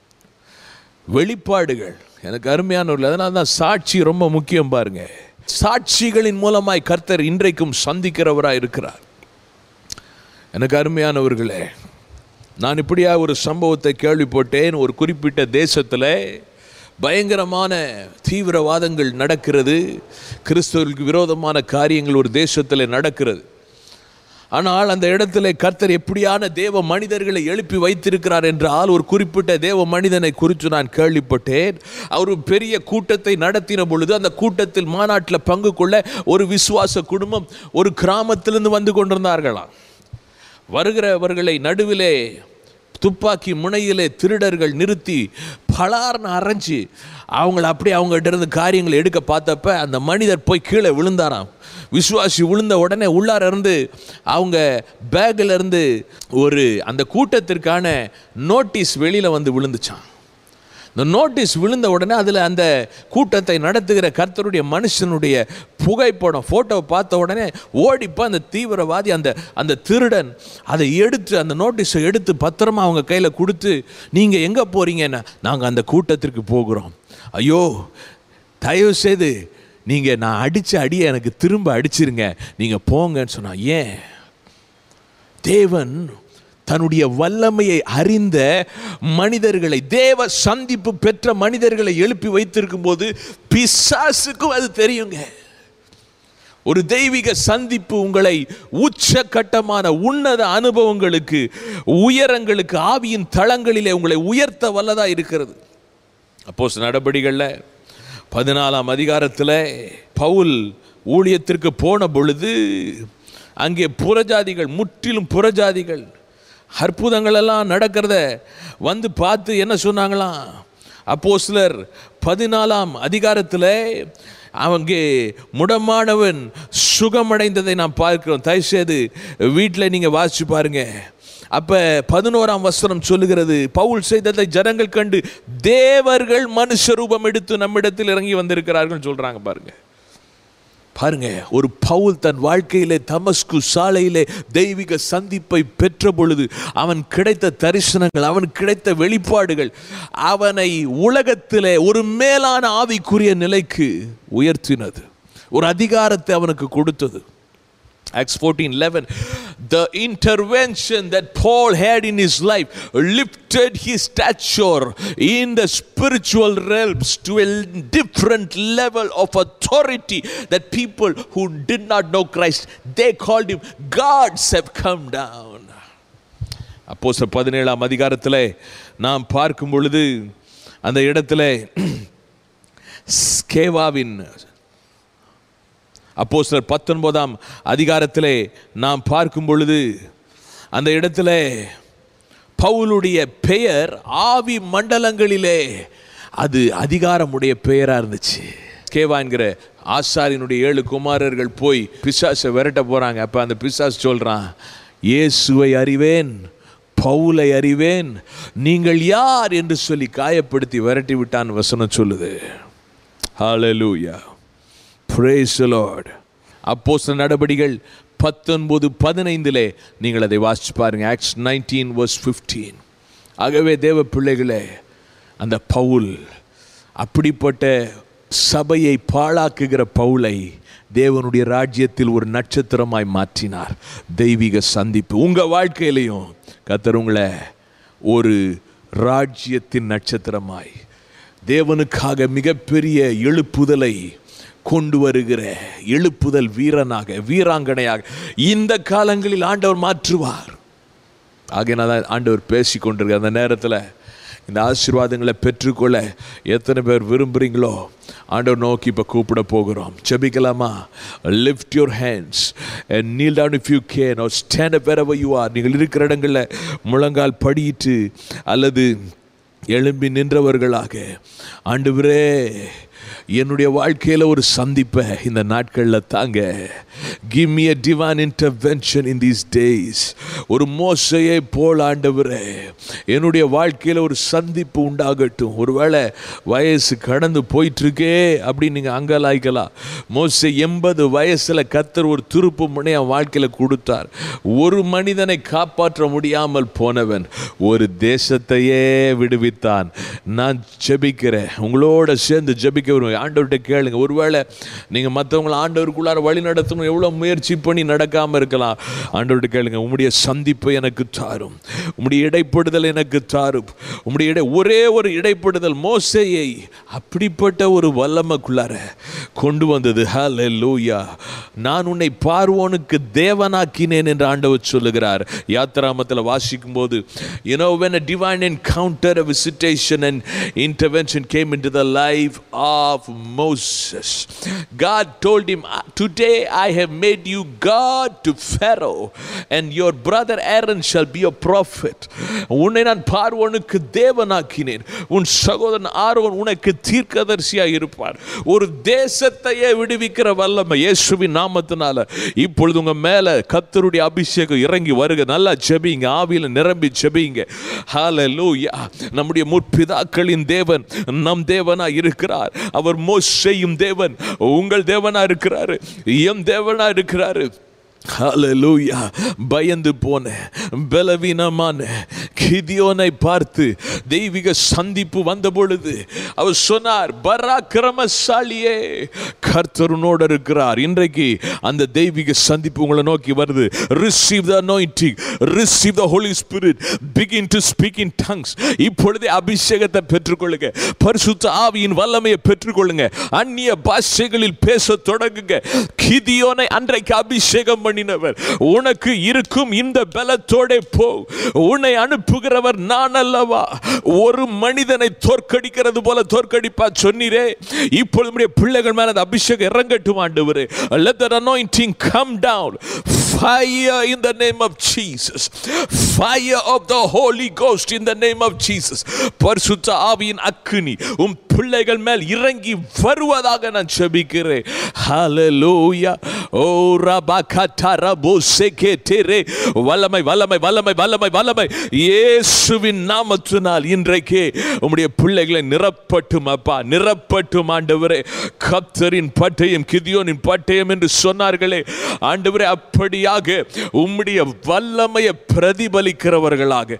வெளிப்பாடுகள் எனக்கு அருமையானவர்கள் அதனால தான் சாட்சி ரொம்ப முக்கியம் பாருங்க சாட்சிகளின் மூலமாய் கர்த்தர் இன்றைக்கும் சந்திக்கிறவராக இருக்கிறார் எனக்கு அருமையானவர்களே நான் இப்படியா ஒரு சம்பவத்தை கேள்விப்பட்டேன் ஒரு குறிப்பிட்ட தேசத்தில் பயங்கரமான தீவிரவாதங்கள் நடக்கிறது கிறிஸ்தவர்களுக்கு விரோதமான காரியங்கள் ஒரு தேசத்தில் நடக்கிறது ஆனால் அந்த இடத்துல கர்த்தர் எப்படியான தேவ மனிதர்களை எழுப்பி வைத்திருக்கிறார் என்றால் ஒரு குறிப்பிட்ட தேவ மனிதனை குறித்து நான் கேள்விப்பட்டேன் அவர் ஒரு பெரிய கூட்டத்தை நடத்தின பொழுது அந்த கூட்டத்தில் மாநாட்டில் பங்கு கொள்ள ஒரு விசுவாச குடும்பம் ஒரு கிராமத்திலிருந்து வந்து கொண்டிருந்தார்களாம் வருகிறவர்களை நடுவிலே துப்பாக்கி முனையிலே திருடர்கள் நிறுத்தி பலார்னு அரைஞ்சி அவங்கள அப்படியே அவங்ககிட்ட இருந்து காரியங்களை எடுக்க பார்த்தப்ப அந்த மனிதர் போய் கீழே விழுந்தாராம் விசுவாசி விழுந்த உடனே உள்ளார இருந்து அவங்க பேக்கில் இருந்து ஒரு அந்த கூட்டத்திற்கான நோட்டீஸ் வெளியில் வந்து விழுந்துச்சான் இந்த நோட்டீஸ் விழுந்த உடனே அதில் அந்த கூட்டத்தை நடத்துகிற கர்த்தருடைய மனுஷனுடைய புகைப்படம் ஃபோட்டோவை பார்த்த உடனே ஓடிப்போ அந்த தீவிரவாதி அந்த அந்த திருடன் அதை எடுத்து அந்த நோட்டீஸை எடுத்து பத்திரமா அவங்க கையில் கொடுத்து நீங்கள் எங்கே போகிறீங்கன்னா நாங்கள் அந்த கூட்டத்திற்கு போகிறோம் ஐயோ தயவு செய்து நீங்கள் நான் அடித்த அடியை எனக்கு திரும்ப அடிச்சிருங்க நீங்கள் போங்கன்னு சொன்னா ஏன் தேவன் தன்னுடைய வல்லமையை அறிந்த மனிதர்களை தேவ சந்திப்பு பெற்ற மனிதர்களை எழுப்பி வைத்திருக்கும் போது பிசாசுக்கும் அது தெரியுங்க ஒரு தெய்வீக சந்திப்பு உங்களை உச்சகட்டமான உன்னத அனுபவங்களுக்கு உயரங்களுக்கு ஆவியின் தளங்களிலே உங்களை உயர்த்த வல்லதா இருக்கிறது அப்போஸ் நடபடிகளில் பதினாலாம் அதிகாரத்தில் பவுல் ஊழியத்திற்கு போன பொழுது அங்கே புறஜாதிகள் முற்றிலும் புறஜாதிகள் அற்புதங்கள் எல்லாம் நடக்கிறத வந்து பார்த்து என்ன சொன்னாங்களாம் அப்போ சிலர் பதினாலாம் அதிகாரத்தில் அவங்க முடமானவன் சுகமடைந்ததை நாம் பார்க்கிறோம் தயவுசெய்து வீட்டில் நீங்கள் வாசிச்சு பாருங்க அப்ப பதினோராம் வசனம் சொல்லுகிறது பவுல் செய்ததை ஜனங்கள் கண்டு தேவர்கள் மனுஷ ரூபம் எடுத்து நம்மிடத்தில் இறங்கி வந்திருக்கிறார்கள் சொல்றாங்க பாருங்க பாருங்க ஒரு பவுல் தன் வாழ்க்கையிலே தமஸ்கு சாலையிலே தெய்வீக சந்திப்பை பெற்ற பொழுது அவன் கிடைத்த தரிசனங்கள் அவன் கிடைத்த வெளிப்பாடுகள் அவனை உலகத்திலே ஒரு மேலான ஆவிக்குரிய நிலைக்கு உயர்த்தினது ஒரு அதிகாரத்தை அவனுக்கு கொடுத்தது Acts 14 11. The intervention that Paul had in his life lifted his stature in the spiritual realms to a different level of authority that people who did not know Christ they called him gods have come down. அப்போ பதினேழாம் அதிகாரத்தில் நாம் பார்க்கும் பொழுது அந்த இடத்துல ஸ்கேவாவின் அப்போ சிலர் பத்தொன்பதாம் அதிகாரத்திலே நாம் பார்க்கும் பொழுது அந்த இடத்துல பவுலுடைய பெயர் ஆவி மண்டலங்களிலே அது அதிகாரமுடைய பெயராக இருந்துச்சு கேவா என்கிற ஆசாரியனுடைய ஏழு குமாரர்கள் போய் பிசாசை விரட்ட போகிறாங்க அப்போ அந்த பிசாஸ் சொல்கிறான் இயேசுவை அறிவேன் பவுலை அறிவேன் நீங்கள் யார் என்று சொல்லி காயப்படுத்தி விரட்டி விட்டான் வசனம் சொல்லுது ஹalleluya praise the lord அப்போஸ்தல நடபடிகள் பத்தொன்பது பதினைந்திலே நீங்கள் அதை வாசிச்சு பாருங்க ஆக்ஸ் நைன்டீன் வர்ஸ் ஃபிஃப்டீன் ஆகவே தேவ பிள்ளைகளே அந்த பவுல் அப்படிப்பட்ட சபையை பாழாக்குகிற பவுலை தேவனுடைய ராஜ்யத்தில் ஒரு நட்சத்திரமாய் மாற்றினார் தெய்வீக சந்திப்பு உங்க வாழ்க்கையிலையும் கத்தர் உங்களை ஒரு ராஜ்யத்தின் நட்சத்திரமாய் தேவனுக்காக மிகப்பெரிய எழுப்புதலை கொண்டு வருகிற எழுப்புதல் வீரனாக வீராங்கனையாக இந்த காலங்களில் ஆண்டவர் மாற்றுவார் ஆகையினால் தான் ஆண்டவர் பேசி கொண்டிருக்க அந்த நேரத்தில் இந்த ஆசீர்வாதங்களை பெற்றுக்கொள்ள எத்தனை பேர் விரும்புகிறீங்களோ ஆண்டவர் நோக்கி இப்போ கூப்பிட போகிறோம் ஜெபிக்கலாமா lift your hands and kneel down if you can or stand up wherever you are நீங்கள் இருக்கிற இடங்களில் முழங்கால் படியிட்டு அல்லது எழும்பி நின்றவர்களாக ஆண்டவரே என்னுடைய வாழ்க்கையில் ஒரு சந்திப்பை இந்த நாட்களில் தாங்க give me a divine intervention in these days ஒரு மோசையை போல் ஆண்டவரே என்னுடைய வாழ்க்கையில் ஒரு சந்திப்பு உண்டாகட்டும் ஒருவேளை வயசு கடந்து போயிட்டுருக்கே அப்படின்னு நீங்கள் அங்கலாய்க்கலாம் மோசை எண்பது வயசில் கத்தர் ஒரு திருப்பு முனைய வாழ்க்கையில் கொடுத்தார் ஒரு மனிதனை காப்பாற்ற முடியாமல் போனவன் ஒரு தேசத்தையே விடுவித்தான் நான் ஜெபிக்கிறேன் உங்களோட சேர்ந்து ஜெபிக்க வருவேன் ஆண்டவர்கிட்ட கேளுங்க ஒருவேளை நீங்கள் மற்றவங்களை ஆண்டவருக்குள்ளார வழி நடத்தணும் எவ்வளோ முயற்சி பண்ணி நடக்காமல் இருக்கலாம் ஆண்டவர்கிட்ட கேளுங்க உம்முடைய சந்திப்பை எனக்கு தாரும் உம்முடைய இடைப்படுதல் எனக்கு தாரும் உம்முடைய இடை ஒரே ஒரு இடைப்படுதல் மோசையை அப்படிப்பட்ட ஒரு வல்லமைக்குள்ளார கொண்டு வந்தது ஹலே லூயா நான் உன்னை பார்வோனுக்கு தேவனாக்கினேன் என்று ஆண்டவர் சொல்லுகிறார் யாத்திராமத்தில் வாசிக்கும் போது you know when a divine encounter a visitation and intervention came into the life of Moses God told him today I have made you God to Pharaoh and your brother Aaron shall be a prophet உன்னை நான் பார்வோனுக்கு தேவனாக்கினேன் உன் சகோதரன் Aaron உனக்கு தீர்க்கதரிசியாக இருப்பார் ஒரு தேசத்தையே விடுவிக்கிற வல்லமை இயேசுவின் நாமத்தினால இப்பொழுது உங்க மேல கத்தருடைய அபிஷேகம் இறங்கி வருக நல்லா ஜெபிங்க ஆவியில நிரம்பி ஜெபிங்க ஹalleluya நம்முடைய முற்பிதாக்களின் தேவன் நம் தேவனா இருக்கிறார் அவர் மோசேயும் தேவன் உங்கள் தேவனா இருக்கிறாரு எம் தேவனா இருக்கிறாரு ஹalleluya பயந்து போன பலவீனமான கிதியோனை பார்த்து தெய்வீக சந்திப்பு வந்த பொழுது அவர் சொன்னார் பராக்கிரமசாலியே கர்த்தருனோடு இருக்கிறார் இன்றைக்கு அந்த தெய்வீக சந்திப்பு உங்களை நோக்கி வருது receive the anointing receive the Holy Spirit begin to speak in tongues இப்பொழுதே அபிஷேகத்தை பெற்றுக்கொள்ளுங்க பரிசுத்த ஆவியின் வல்லமையை பெற்றுக்கொள்ளுங்க அந்நிய பாஷைகளில் பேச தொடங்குங்க கிதியோனை அன்றைக்கு அபிஷேகம் பண்ணினவர் உனக்கு இருக்கும் இந்த பலத்தோட போ உன்னை அனுப்புகிறவர் நான் அல்லவா ஒரு மனிதனை தோற்கடிக்கிறது போல தோற்கடிப்பா சொன்னீரே இப்பொழுது உம்முடைய பிள்ளைகள் மேல அந்த அபிஷேகம் இறங்கட்டும் ஆண்டவரே let that anointing come down fire in the name of Jesus fire of the Holy Ghost in the name of Jesus பரிசுத்த ஆவியின் அக்கினி உம் பிள்ளைகள் மேல் இறங்கி வருவதாக நான் செபிக்கிறேன் ஹalleluya ஓ ரபகத ரபோ செகெதெரே வல்லமை வல்லமை வல்லமை வல்லமை வல்லமை இயேசுவின் நாமத்தினால் இன்றைக்கே உம்முடைய பிள்ளைகளை நிரப்பட்டும் அப்பா நிரப்பட்டும் ஆண்டவரே கப்தரின் பட்டயம் கிதியோனின் பட்டயம் என்று சொன்னார்களே ஆண்டவரே அப்படியாக உம்முடைய வல்லமையை பிரதிபலிக்கிறவர்களாக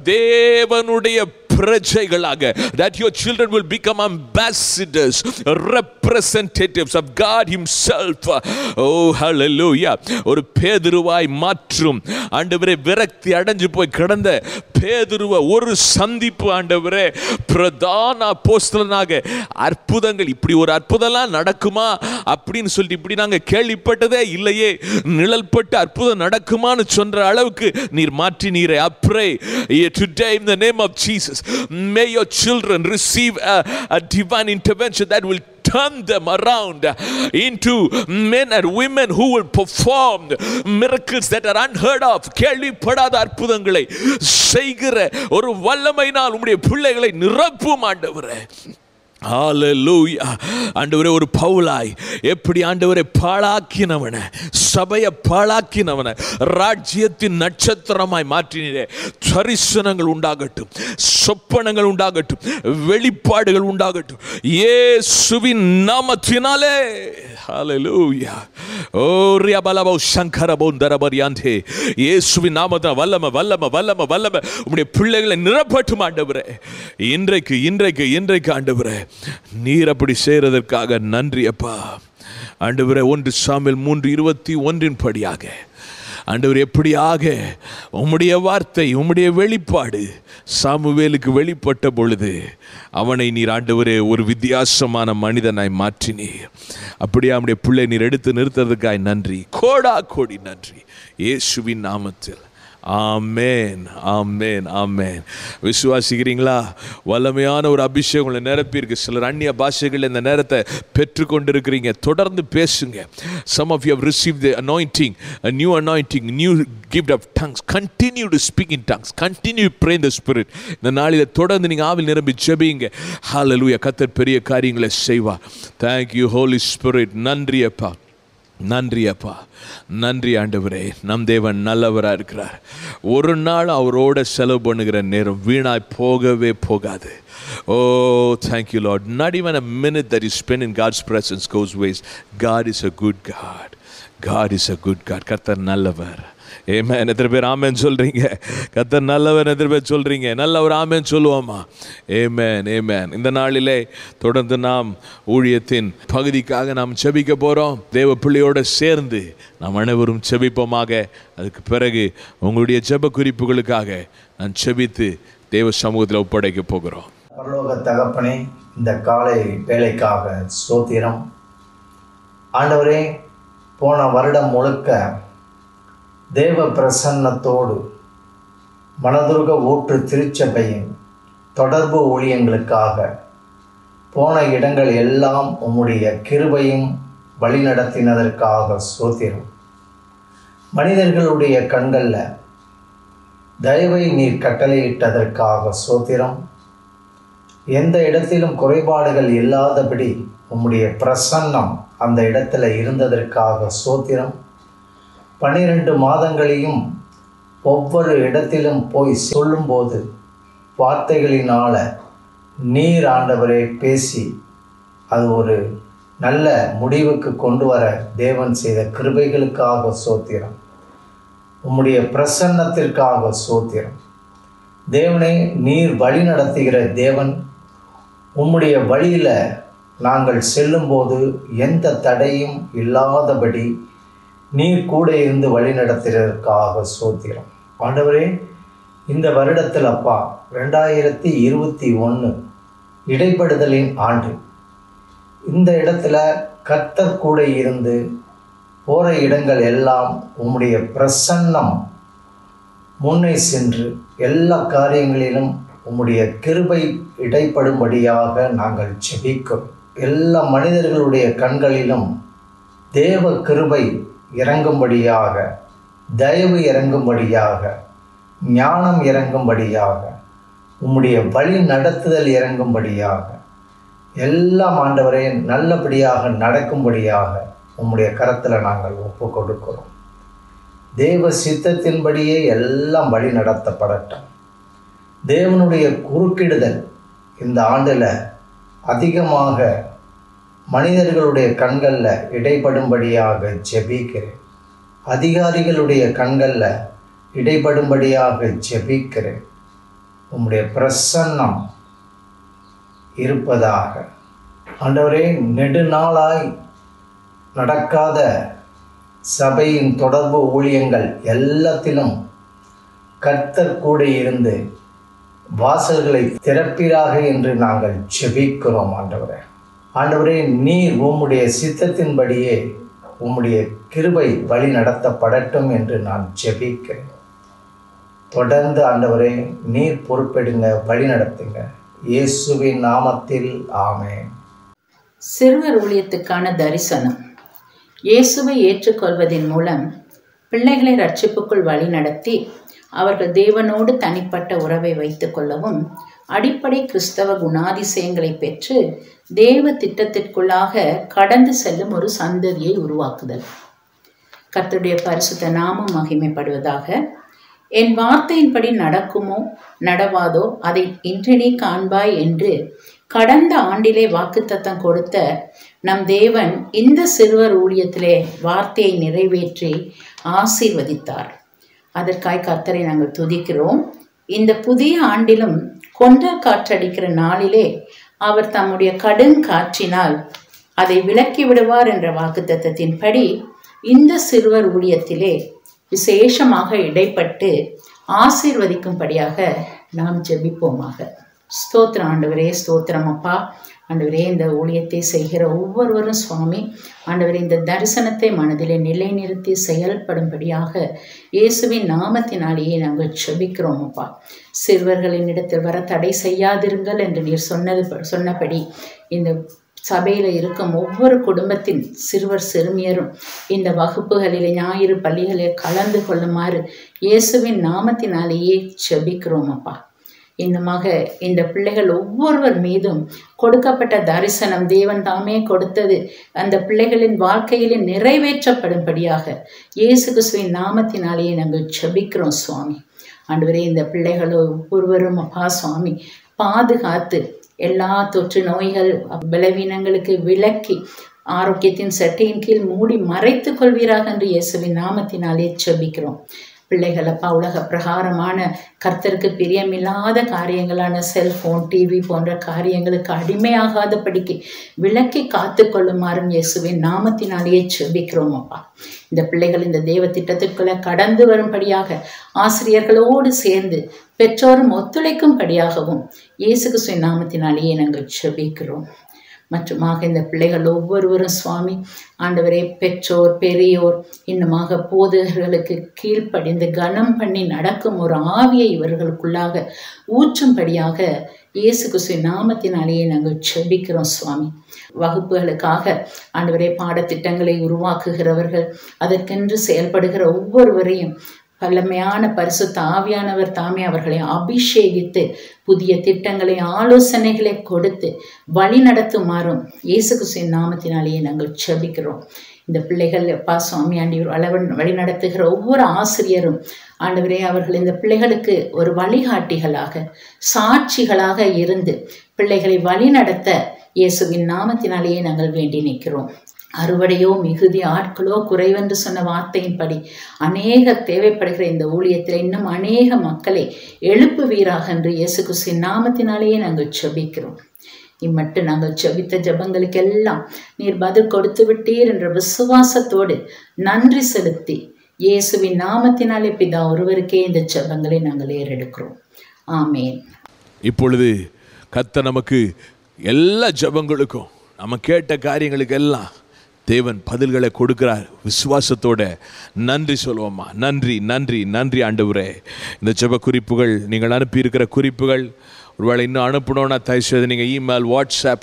தேவனுடைய பிரஜைகளாக that your children will become ambassadors representatives of God himself oh hallelujah ஒரு பேதுருவாய் மாற்றும் ஆண்டவரே விரக்தி அடைஞ்சு போய் கிடந்த பேதுருவ ஒரு சந்திப்பு ஆண்டவரே பிரதான அப்போஸ்தலனாக அற்புதங்கள் இப்படி ஒரு அற்புதம்லாம் நடக்குமா அப்படின்னு சொல்லிட்டு இப்படி நாங்க கேள்விப்பட்டதே இல்லையே நிழல்பட்டு அற்புதம் நடக்குமான்னு சொல்ற அளவுக்கு நீர் மாற்றி நீரை அப்ரே today in the name of Jesus may your children receive a, a divine intervention that will turn them around into men and women who will perform miracles that are unheard of கேள்விப்படாத அற்புதங்களை செய்கிற ஒரு வல்லமையினால் உம்முடைய பிள்ளைகளை நிரப்பும் ஆண்டவரே ஹalleluya ஆண்டவரே ஒரு பவுலாய் எப்படி ஆண்டவரை பாழாக்கினவனை சபையை பாழாக்கினவனை ராஜ்யத்தின் நட்சத்திரமாய் மாற்றினீரே தரிசனங்கள் உண்டாகட்டும் சொப்பனங்கள் உண்டாகட்டும் வெளிப்பாடுகள் உண்டாகட்டும் இயேசுவின் நாமத்தினாலே ஹalleluya ஓ ரியாபலபோ சங்கரபோ தரபரியாந்தே இயேசுவின் நாமத்தை வல்லம வல்லம வல்லம வல்லம உம்முடைய பிள்ளைகளை நிரப்பட்டும் ஆண்டவரே இன்றைக்கு இன்றைக்கு இன்றைக்கு ஆண்டவரே நீர் அப்படி செய்கிறதற்காக நன்றி அப்பா ஆண்டவரே ஒன்று சாமில் மூன்று இருபத்தி ஒன்றின் படியாக ஆண்டவர் எப்படியாக உம்முடைய வார்த்தை உம்முடைய வெளிப்பாடு சாமுவேலுக்கு வெளிப்பட்ட பொழுது அவனை நீர் ஆண்டவரே ஒரு வித்தியாசமான மனிதனாய் மாற்றினீர் அப்படியே அவனுடைய பிள்ளை நீர் எடுத்து நிறுத்ததுக்காய் நன்றி கோடா கோடி நன்றி இயேசுவின் நாமத்தில் ஆமேன் ஆமேன் ஆமேன் விசுவாசிக்கிறீங்களா வல்லமையான ஒரு அபிஷேகம் உங்களை நிரப்பியிருக்கு சிலர் அந்நிய பாஷைகள் இந்த நேரத்தை பெற்றுக்கொண்டிருக்கிறீங்க தொடர்ந்து பேசுங்க some of you have receive the anointing new anointing new gift of tongues continue to speak in tongues continue pray இந்த ஸ்பிரிட் இந்த நாளில் தொடர்ந்து நீங்கள் ஆவில் நிரம்பி ஜெபிங்க ஹalleluya கத்தர் பெரிய காரியங்களை செய்வார் தேங்க் யூ ஹோலி ஸ்பிரிட் நன்றி அப்பா நன்றி அப்பா நன்றி ஆண்டவரே நம் தேவன் நல்லவராக இருக்கிறார் ஒரு நாள் அவரோட செலவு பண்ணுகிற நேரம் வீணாய் போகவே போகாது oh thank you Lord not even a minute that is spend in God's presence goes waste God is a good God God is a good God கர்த்தர் நல்லவர் ஏமேன் எத்தனை பேர் ஆமேன் சொல்கிறீங்க கத்தர் நல்லவர் எத்தனை பேர் சொல்கிறீங்க நல்லவர் ஆமேன் சொல்லுவோமா ஏமேன் ஏமேன் இந்த நாளிலே தொடர்ந்து நாம் ஊழியத்தின் பகுதிக்காக நாம் செபிக்க போகிறோம் தேவ பிள்ளையோடு சேர்ந்து நாம் அனைவரும் செபிப்போமாக அதுக்கு பிறகு உங்களுடைய ஜெப குறிப்புகளுக்காக நான் செபித்து தேவ சமூகத்தில் ஒப்படைக்க போகிறோம் பரலோக தகப்பனே இந்த காலை வேலைக்காக சோத்திரம் ஆண்டவரே போன வருடம் முழுக்க தேவ பிரசன்னத்தோடு மனதுருக ஊற்று திருச்சபையின் தொடர்பு ஊழியங்களுக்காக போன இடங்கள் எல்லாம் உம்முடைய கிருபையும் வழிநடத்தினதற்காக சோத்திரம் மனிதர்களுடைய கண்களில் தயவை நீர் கட்டளையிட்டதற்காக சோத்திரம் எந்த இடத்திலும் குறைபாடுகள் இல்லாதபடி உம்முடைய பிரசன்னம் அந்த இடத்துல இருந்ததற்காக சோத்திரம் பன்னிரண்டு மாதங்களையும் ஒவ்வொரு இடத்திலும் போய் சொல்லும்போது வார்த்தைகளினால நீர் ஆண்டவரே பேசி அது ஒரு நல்ல முடிவுக்கு கொண்டு வர தேவன் செய்த கிருபைகளுக்காக சோத்திரம் உம்முடைய பிரசன்னத்திற்காக சோத்திரம் தேவனை நீர் வழி நடத்துகிற தேவன் உம்முடைய வழியில் நாங்கள் செல்லும்போது எந்த தடையும் இல்லாதபடி நீர் கூட இருந்து வழி நடத்துகிறதற்காக சோத்திரம் ஆண்டவரே இந்த வருடத்தில் அப்பா ரெண்டாயிரத்தி இருபத்தி ஒன்று இடைப்படுதலின் ஆண்டு இந்த இடத்துல கர்த்தர் கூட இருந்து போகிற இடங்கள் எல்லாம் உம்முடைய பிரசன்னம் முன்னே சென்று எல்லா காரியங்களிலும் உம்முடைய கிருபை இடைப்படும்படியாக நாங்கள் செபிக்கிறோம் எல்லா மனிதர்களுடைய கண்களிலும் தேவ கிருபை இறங்கும்படியாக தயவு இறங்கும்படியாக ஞானம் இறங்கும்படியாக உம்முடைய வழி நடத்துதல் இறங்கும்படியாக எல்லாம் ஆண்டவரே நல்லபடியாக நடக்கும்படியாக உம்முடைய கரத்தில் நாங்கள் ஒப்பு கொடுக்கிறோம் தேவ சித்தத்தின்படியே எல்லாம் வழி நடத்தப்படட்டும் தேவனுடைய குறுக்கிடுதல் இந்த ஆண்டில் அதிகமாக மனிதர்களுடைய கண்களில் இடைப்படும்படியாக ஜெபிக்கிறேன் அதிகாரிகளுடைய கண்களில் இடைப்படும்படியாக ஜெபிக்கிறேன் உம்முடைய பிரசன்னம் இருப்பதாக ஆண்டவரே நெடுநாளாய் நடக்காத சபையின் தொடர்பு ஊழியங்கள் எல்லாத்திலும் கர்த்தர் கூட இருந்து வாசல்களை திறப்பீராக என்று நாங்கள் செபிக்கிறோம் ஆண்டவரே ஆண்டவரே நீர் உம்முடைய சித்தத்தின்படியே உம்முடைய கிருபை வழி நடத்தப்படட்டும் என்று நான் ஜெபிக்கிறேன் தொடர்ந்து ஆண்டவரே நீர் பொறுப்பெடுங்க வழி நடத்துங்க இயேசுவின் நாமத்தில் ஆமென் சிறுவர் ஊழியத்துக்கான தரிசனம் இயேசுவை ஏற்றுக்கொள்வதன் மூலம் பிள்ளைகளை ரட்சிப்புக்குள் வழிநடத்தி அவர்கள் தேவனோடு தனிப்பட்ட உறவை வைத்துக் கொள்ளவும் அடிப்படை கிறிஸ்தவ குணாதிசயங்களை பெற்று தேவ திட்டத்திற்குள்ளாக கடந்து செல்லும் ஒரு சந்ததியை உருவாக்குதல் கர்த்தருடைய பரிசுத்த நாமம் மகிமைப்படுவதாக என் வார்த்தையின்படி நடக்குமோ நடவாதோ அதை இன்று நீ காண்பாய் என்று கடந்த ஆண்டிலே வாக்குத்தத்தம் கொடுத்த நம் தேவன் இந்த சிறுவர் ஊழியத்திலே வார்த்தையை நிறைவேற்றி ஆசீர்வதித்தார் அதற்காய் கர்த்தரை நாங்கள் துதிக்கிறோம் இந்த புதிய ஆண்டிலும் கொன்ற காற்றடிக்கிற நாளிலே அவர் தம்முடைய கடும் காற்றினால் அதை விலக்கி விடுவார் என்ற வாக்குத்தத்தத்தின்படி இந்த சிறுவர் ஊழியத்திலே விசேஷமாக இடைப்பட்டு ஆசீர்வதிக்கும்படியாக நாம் ஜெபிப்போமாக ஸ்தோத்திரம் ஆண்டவரே ஸ்தோத்திரம் அப்பா ஆண்டவரே இந்த ஊழியத்தை செய்கிற ஒவ்வொருவரும் சுவாமி ஆண்டவரே இந்த தரிசனத்தை மனதிலே நிலைநிறுத்தி செயல்படும்படியாக இயேசுவின் நாமத்தினாலேயே நாங்கள் செபிக்கிறோம் அப்பா சிறுவர்களின் இடத்தில் வர தடை செய்யாதிருங்கள் என்று நீர் சொன்னது சொன்னபடி இந்த சபையில் இருக்கும் ஒவ்வொரு குடும்பத்தின் சிறுவர் சிறுமியரும் இந்த வகுப்புகளில் ஞாயிறு பள்ளிகளில் கலந்து கொள்ளுமாறு இயேசுவின் நாமத்தினாலேயே செபிக்கிறோம் அப்பா இன்னுமாக இந்த பிள்ளைகள் ஒவ்வொருவர் மீதும் கொடுக்கப்பட்ட தரிசனம் தேவன் தாமே கொடுத்தது அந்த பிள்ளைகளின் வாழ்க்கையிலே நிறைவேற்றப்படும்படியாக இயேசு கிறிஸ்துவின் நாமத்தினாலேயே நாங்கள் செபிக்கிறோம் சுவாமி ஆண்டவரே இந்த பிள்ளைகளோ ஒவ்வொருவரும் அப்பா சுவாமி பாதுகாத்து எல்லா தொற்று நோய்கள் பலவீனங்களுக்கு விலக்கி ஆரோக்கியத்தின் சட்டையின் கீழ் மூடி மறைத்துக் கொள்வீராக என்று இயேசுவின் நாமத்தினாலே செபிக்கிறோம் பிள்ளைகள் அப்பா உலக பிரகாரமான கர்த்தருக்கு பிரியமில்லாத காரியங்களான செல்போன் டிவி போன்ற காரியங்களுக்கு அடிமையாகாதபடிக்கு விலக்கி காத்து கொள்ளுமாறும் இயேசுவின் நாமத்தினாலேயே செபிக்கிறோம் அப்பா இந்த பிள்ளைகள் இந்த தேவ திட்டத்திற்குள்ள கடந்து வரும்படியாக ஆசிரியர்களோடு சேர்ந்து பெற்றோரும் ஒத்துழைக்கும்படியாகவும் இயேசு கிறிஸ்துவின் நாமத்தினாலேயே நாங்கள் செபிக்கிறோம் மற்றுமாக இந்த பிள்ளைகள் ஒவ்வொருவரும் சுவாமி ஆண்டவரே பெற்றோர் பெரியோர் இன்னுமாக போதகர்களுக்கு கீழ்ப்படிந்து கனம் பண்ணி நடக்கும் ஒரு ஆவியை இவர்களுக்குள்ளாக ஊற்றும்படியாக இயேசு கிறிஸ்துவின் நாமத்தினாலேயே நாங்கள் செபிக்கிறோம் சுவாமி வகுப்புகளுக்காக ஆண்டவரே பாடத்திட்டங்களை உருவாக்குகிறவர்கள் அதற்கென்று செயல்படுகிற ஒவ்வொருவரையும் வல்லமையான பரிசுத்த ஆவியானவர் தாமே அவர்களை அபிஷேகித்து புதிய திட்டங்களை ஆலோசனைகளை கொடுத்து வழி நடத்துமாறும் இயேசு கிறிஸ்துவின் நாமத்தினாலேயே நாங்கள் செபிக்கிறோம் இந்த பிள்ளைகள் அப்பா சுவாமி ஆண்டியூர் அளவன் வழி நடத்துகிற ஒவ்வொரு ஆசிரியரும் ஆண்டவரே அவர்கள் இந்த பிள்ளைகளுக்கு ஒரு வழிகாட்டிகளாக சாட்சிகளாக இருந்து பிள்ளைகளை வழி நடத்த இயேசுவின் நாமத்தினாலேயே நாங்கள் வேண்டி நிற்கிறோம் அறுவடையோ மிகுதி ஆட்களோ குறைவென்று சொன்ன வார்த்தையின்படி அநேக தேவைப்படுகிற இந்த ஊழியத்தில் இன்னும் அநேக மக்களை எழுப்புவீராக என்று இயேசு கிறிஸ்துவின் நாமத்தினாலேயே நாங்கள் செபிக்கிறோம் இம்மட்டு நாங்கள் செபித்த ஜபங்களுக்கெல்லாம் நீர் பதில் கொடுத்து விட்டீர் என்ற விசுவாசத்தோடு நன்றி செலுத்தி இயேசுவின் நாமத்தினாலே பிதா ஒருவருக்கே இந்த ஜபங்களை நாங்கள் ஏறெடுக்கிறோம் ஆமேன் இப்பொழுது கத்த நமக்கு எல்லா ஜபங்களுக்கும் நம்ம கேட்ட காரியங்களுக்கு எல்லாம் தேவன் பதில்களை கொடுக்கிறார் விசுவாசத்தோட நன்றி சொல்லுவோம்மா நன்றி நன்றி நன்றி ஆண்டவரே இந்த ஜெப குறிப்புகள் நீங்கள் அனுப்பியிருக்கிற குறிப்புகள் ஒருவேளை இன்னும் அனுப்பணும்னா தயவுசெய்து நீங்கள் இமெயில் வாட்ஸ்அப்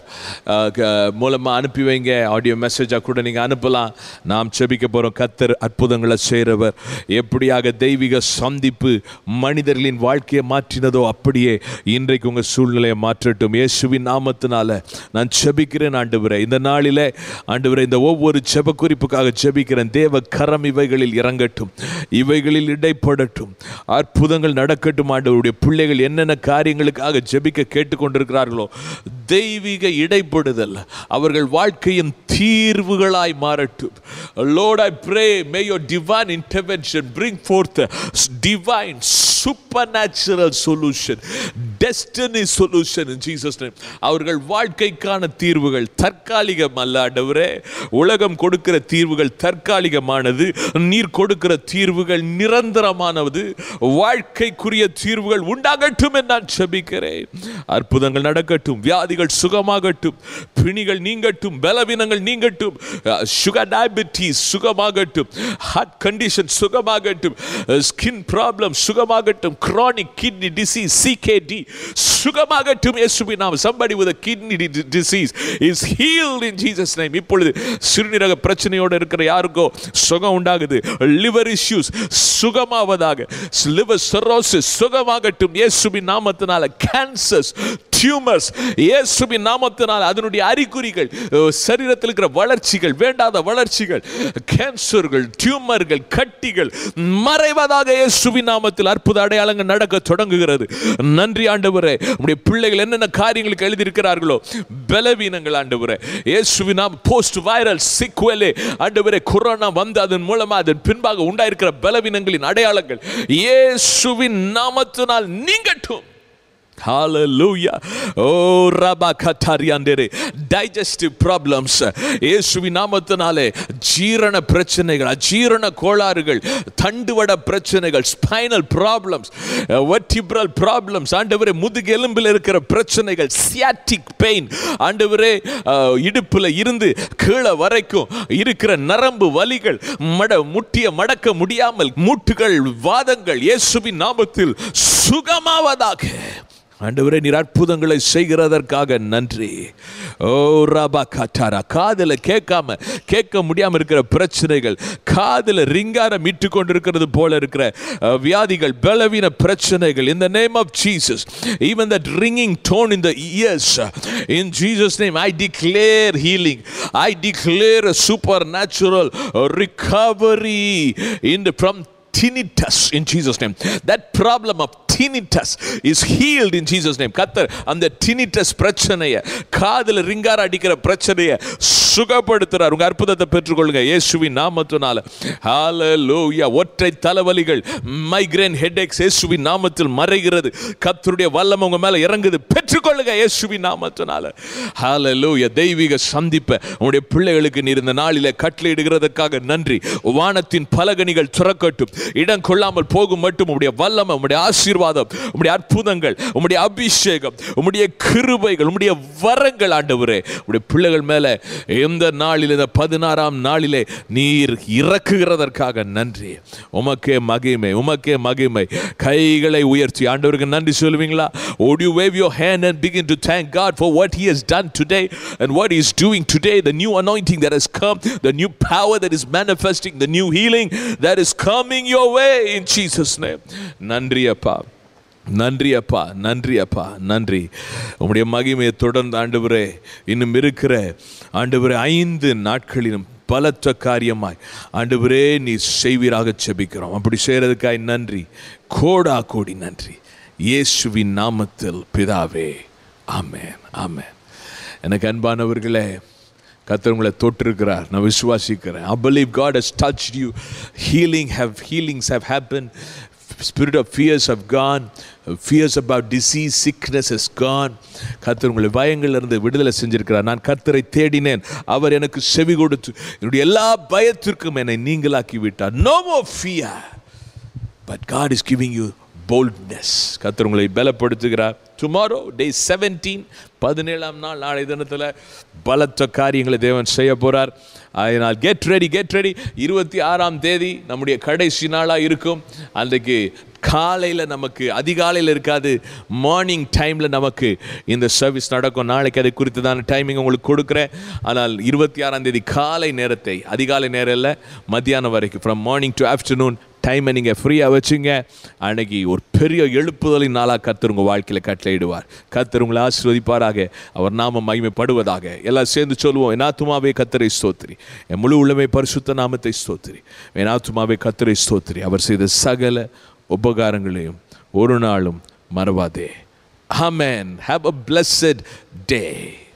மூலமாக அனுப்பி வைங்க ஆடியோ மெசேஜாக கூட நீங்கள் அனுப்பலாம் நாம் செபிக்க போகிறோம் கத்தர் அற்புதங்களை செய்கிறவர் எப்படியாக தெய்வீக சந்திப்பு மனிதர்களின் வாழ்க்கையை மாற்றினதோ அப்படியே இன்றைக்கு உங்கள் சூழ்நிலையை மாற்றட்டும் இயேசுவின் நாமத்தினால நான் செபிக்கிறேன் ஆண்டவரே இந்த நாளிலே ஆண்டவரே இந்த ஒவ்வொரு செப குறிப்புக்காக செபிக்கிறேன் தேவ கரம் இவைகளில் இறங்கட்டும் இவைகளில் இடைப்படட்டும் அற்புதங்கள் நடக்கட்டும் ஆண்டவருடைய பிள்ளைகள் என்னென்ன காரியங்களுக்காக ஜெபிக்க கேட்டுக்கொண்டிருக்கிறார்களோ தெய்வீக இடைப்படுதல் அவர்கள் வாழ்க்கையின் தீர்வுகளாய் மாறட்டும் Lord I pray may your divine intervention bring forth a divine supernatural solution destiny solution in Jesus name அவர்கள் வாழ்க்கைக்கான தீர்வுகள் தற்காலிகம் அல்ல ஆண்டவரே உலகம் கொடுக்கிற தீர்வுகள் தற்காலிகமானது நீர் கொடுக்கிற தீர்வுகள் நிரந்தரமானது வாழ்க்கைக்குரிய தீர்வுகள் உண்டாகட்டும் என்று நான் செபிக்கிறேன் அற்புதங்கள் நடக்கட்டும் வியாதிகள் சுகமாகட்டும் பிணிகள் நீங்கட்டும் பலவீனங்கள் நீங்கட்டும் சுகர் டயபிட்டிஸ் சுகமாகட்டும் ஹார்ட் கண்டிஷன் சுகமாகட்டும் ஸ்கின் ப்ராப்ளம் சுகமாகட்டும் chronic kidney disease CKD சுகமாகட்டும் இயேசுவின் நாம் somebody with a kidney di- disease is healed in Jesus name இப்பொழுது சிறுநீரக பிரச்சனையோடு இருக்கிற யாருக்கோ சுகம் உண்டாகுது லிவர் இஷ்யூஸ் சுகமாவதாக லிவர் cirrhosis சுகமாகட்டும் இயேசுவின் நாமத்தினால கேன்சர்ஸ் டியூமர்ஸ் இயேசுவின் நாமத்தினால் அதனுடைய அறிகுறிகள் அஹ், சரீரத்தில் இருக்கிற வளர்ச்சிகள் வேண்டாத வளர்ச்சிகள் கேன்சர்கள் டியூமர்கள் கட்டிகள் மறைவதாக இயேசுவின் நாமத்தில் அற்புத அடையாளங்கள் நடக்க தொடங்குகிறது நன்றி ஆண்டவரே உடைய பிள்ளைகள் என்னென்ன காரியங்களுக்கு எழுதியிருக்கிறார்களோ பலவீனங்கள் ஆண்டவரே இயேசுவின் நாம் போஸ்ட் வைரல் சிக்வலே ஆண்டவரே கொரோனா வந்து அதன் மூலமா அதன் பின்பாக உண்டாயிருக்கிற பலவீனங்களின் அடையாளங்கள் இயேசுவின் நாமத்தினால் நீங்கட்டும் Hallelujah. Oh, Rabba Katariandere. Digestive problems. இயேசுவின் நாமத்தினாலே ஜீரண பிரச்சனைகள் அஜீரண கோளாறுகள் தண்டுவட பிரச்சனைகள் ஸ்பைனல் ப்ராப்ளம்ஸ் வெர்டிப்ரல் ப்ராப்ளம்ஸ் ஆண்டவரே முதுகெலும்பில் இருக்கிற பிரச்சனைகள் சியாட்டிக் பெயின் ஆண்டவரே அஹ், இடுப்புல இருந்து கீழே வரைக்கும் இருக்கிற நரம்பு வலிகள் மட முட்டிய மடக்க முடியாமல் மூட்டுகள் வாதங்கள் இயேசுவின் நாமத்தில் சுகமாவதாக ஆண்டவரே நீர் அற்புதங்களை செய்கிறதற்காக நன்றி ஓ ராபா காட்டாரா காதில் கேட்காம கேட்க முடியாம இருக்கிற பிரச்சனைகள் காதில் ரிங்காரம் இட்டு கொண்டிருக்கிறது போல இருக்கிற அஹ், வியாதிகள் பலவீன பிரச்சனைகள் in the name of Jesus even that ringing tone in the ears in Jesus name I declare healing I declare a supernatural recovery in the from tinnitus in Jesus name. That problem of tinnitus is healed in Jesus name. கத்தர் அந்த tinnitus பிரச்சனையை காதுல ரிங்கார அடிக்கிற பிரச்சனையை சுகப்படுத்துறார் உங்க அற்புதத்தை பெற்றுக்கொள்ளுங்க இயேசுவின் நாமத்தினால ஹalleluya ஒற்றை தலைவலிகள் மைக்ரேன் ஹெட்ஏக்ஸ் இயேசுவின் நாமத்தில் மறைகிறது கத்தருடைய வல்லமை உங்க மேல இறங்குது பெற்றுக்கொள்ளுங்க இயேசுவின் நாமத்தினால ஹalleluya தெய்வீக சந்திப்பை உங்களுடைய பிள்ளைகளுக்கு நீர் இந்த நாளிலே கட்டளையிடுகிறதற்காக நன்றி வானத்தின் பலகனிகள் துறக்கட்டும் இடம் கொள்ளாமல் போகும் மட்டும் உம்முடைய வல்லமை உம்முடைய ஆசீர்வாதம் உம்முடைய அற்புதங்கள் உம்முடைய அபிஷேகம் உம்முடைய கிருபைகள் உம்முடைய வரங்கள் ஆண்டவரே உம்முடைய பிள்ளைகள் மேல எந்த நாளில் இந்த பதினாறாம் நாளிலே நீர் இறக்குகிறதற்காக நன்றி உமக்கே மகிமை உமக்கே மகிமை கைகளை உயர்த்தி ஆண்டவருக்கு நன்றி சொல்லுவீங்களா would you wave your hand and begin to thank God for what he has done today and what he is doing today the new anointing that has come the new power that is manifesting the new healing that is coming your way in Jesus name நன்றி அப்பா நன்றி அப்பா நன்றி அப்பா நன்றி உம்முடைய மகிமையை தொடர்ந்து ஆண்டவரே இன்னும் இருக்கிற ஆண்டவரே ஐந்து நாட்களிலும் பலத்த காரியமாய் ஆண்டவரே நீ செய்வீராக செபிக்கிறோம் அப்படி செய்கிறதுக்காய் நன்றி கோடா கோடி நன்றி இயேசுவின் நாமத்தில் பிதாவே ஆமென் ஆமென் எனக்கு அன்பானவர்களே கர்த்தர் உங்களை தொட்டிருக்கிறார் நான் விசுவாசிக்கிறேன் I believe God has touched you healing have healings have happened spirit of fears have gone fears about disease sickness has gone கர்த்தர் உங்களை பயங்கள்ல இருந்து விடுதலை செஞ்சிருக்கிறார் நான் கர்த்தரை தேடினேன் அவர் எனக்கு செவி கொடுத்து என்னுடைய எல்லா பயத்திற்கும் என்னை நீங்களாக்கி விட்டார் no more fear but God is giving you boldness கர்த்தர் உங்களை பலப்படுத்துகிறார் டுமாரோ டே செவன்டீன் பதினேழாம் நாள் நாளை தினத்தில் பலத்த காரியங்களை தேவன் செய்ய போகிறார் அதனால் கெட் ரெடி கெட் ரெடி இருபத்தி ஆறாம் தேதி நம்முடைய கடைசி நாளாக இருக்கும் அன்றைக்கு காலையில் நமக்கு அதிகாலையில் இருக்காது மார்னிங் டைமில் நமக்கு இந்த சர்வீஸ் நடக்கும் நாளைக்கு அதை குறித்ததான டைமிங் உங்களுக்கு கொடுக்குறேன் ஆனால் இருபத்தி ஆறாம் தேதி காலை நேரத்தை அதிகாலை நேரம் இல்லை மத்தியானம் வரைக்கும் ஃப்ரம் மார்னிங் டு ஆஃப்டர்நூன் டைமை நீங்கள் ஃப்ரீயாக வச்சுங்க அன்னைக்கு ஒரு பெரிய எழுப்புதலின் நாளாக கர்த்தர் உங்கள் வாழ்க்கையில் கட்டளையிடுவார் கர்த்தர் உங்களை ஆசீர்வதிப்பாராக அவர் நாம மகிமைப்படுவதாக எல்லாம் சேர்ந்து சொல்லுவோம் என் ஆத்துமாவே கத்தரை ஸ்தோத்திரி என் முழு உள்ளமே பரிசுத்த நாமத்தை ஸ்தோத்திரி என் ஆத்துமாவே கத்தரை ஸ்தோத்திரி அவர் செய்த சகல உபகாரங்களையும் ஒரு நாளும் மறவாதே ஆமென் ஹாவ் அ blessed day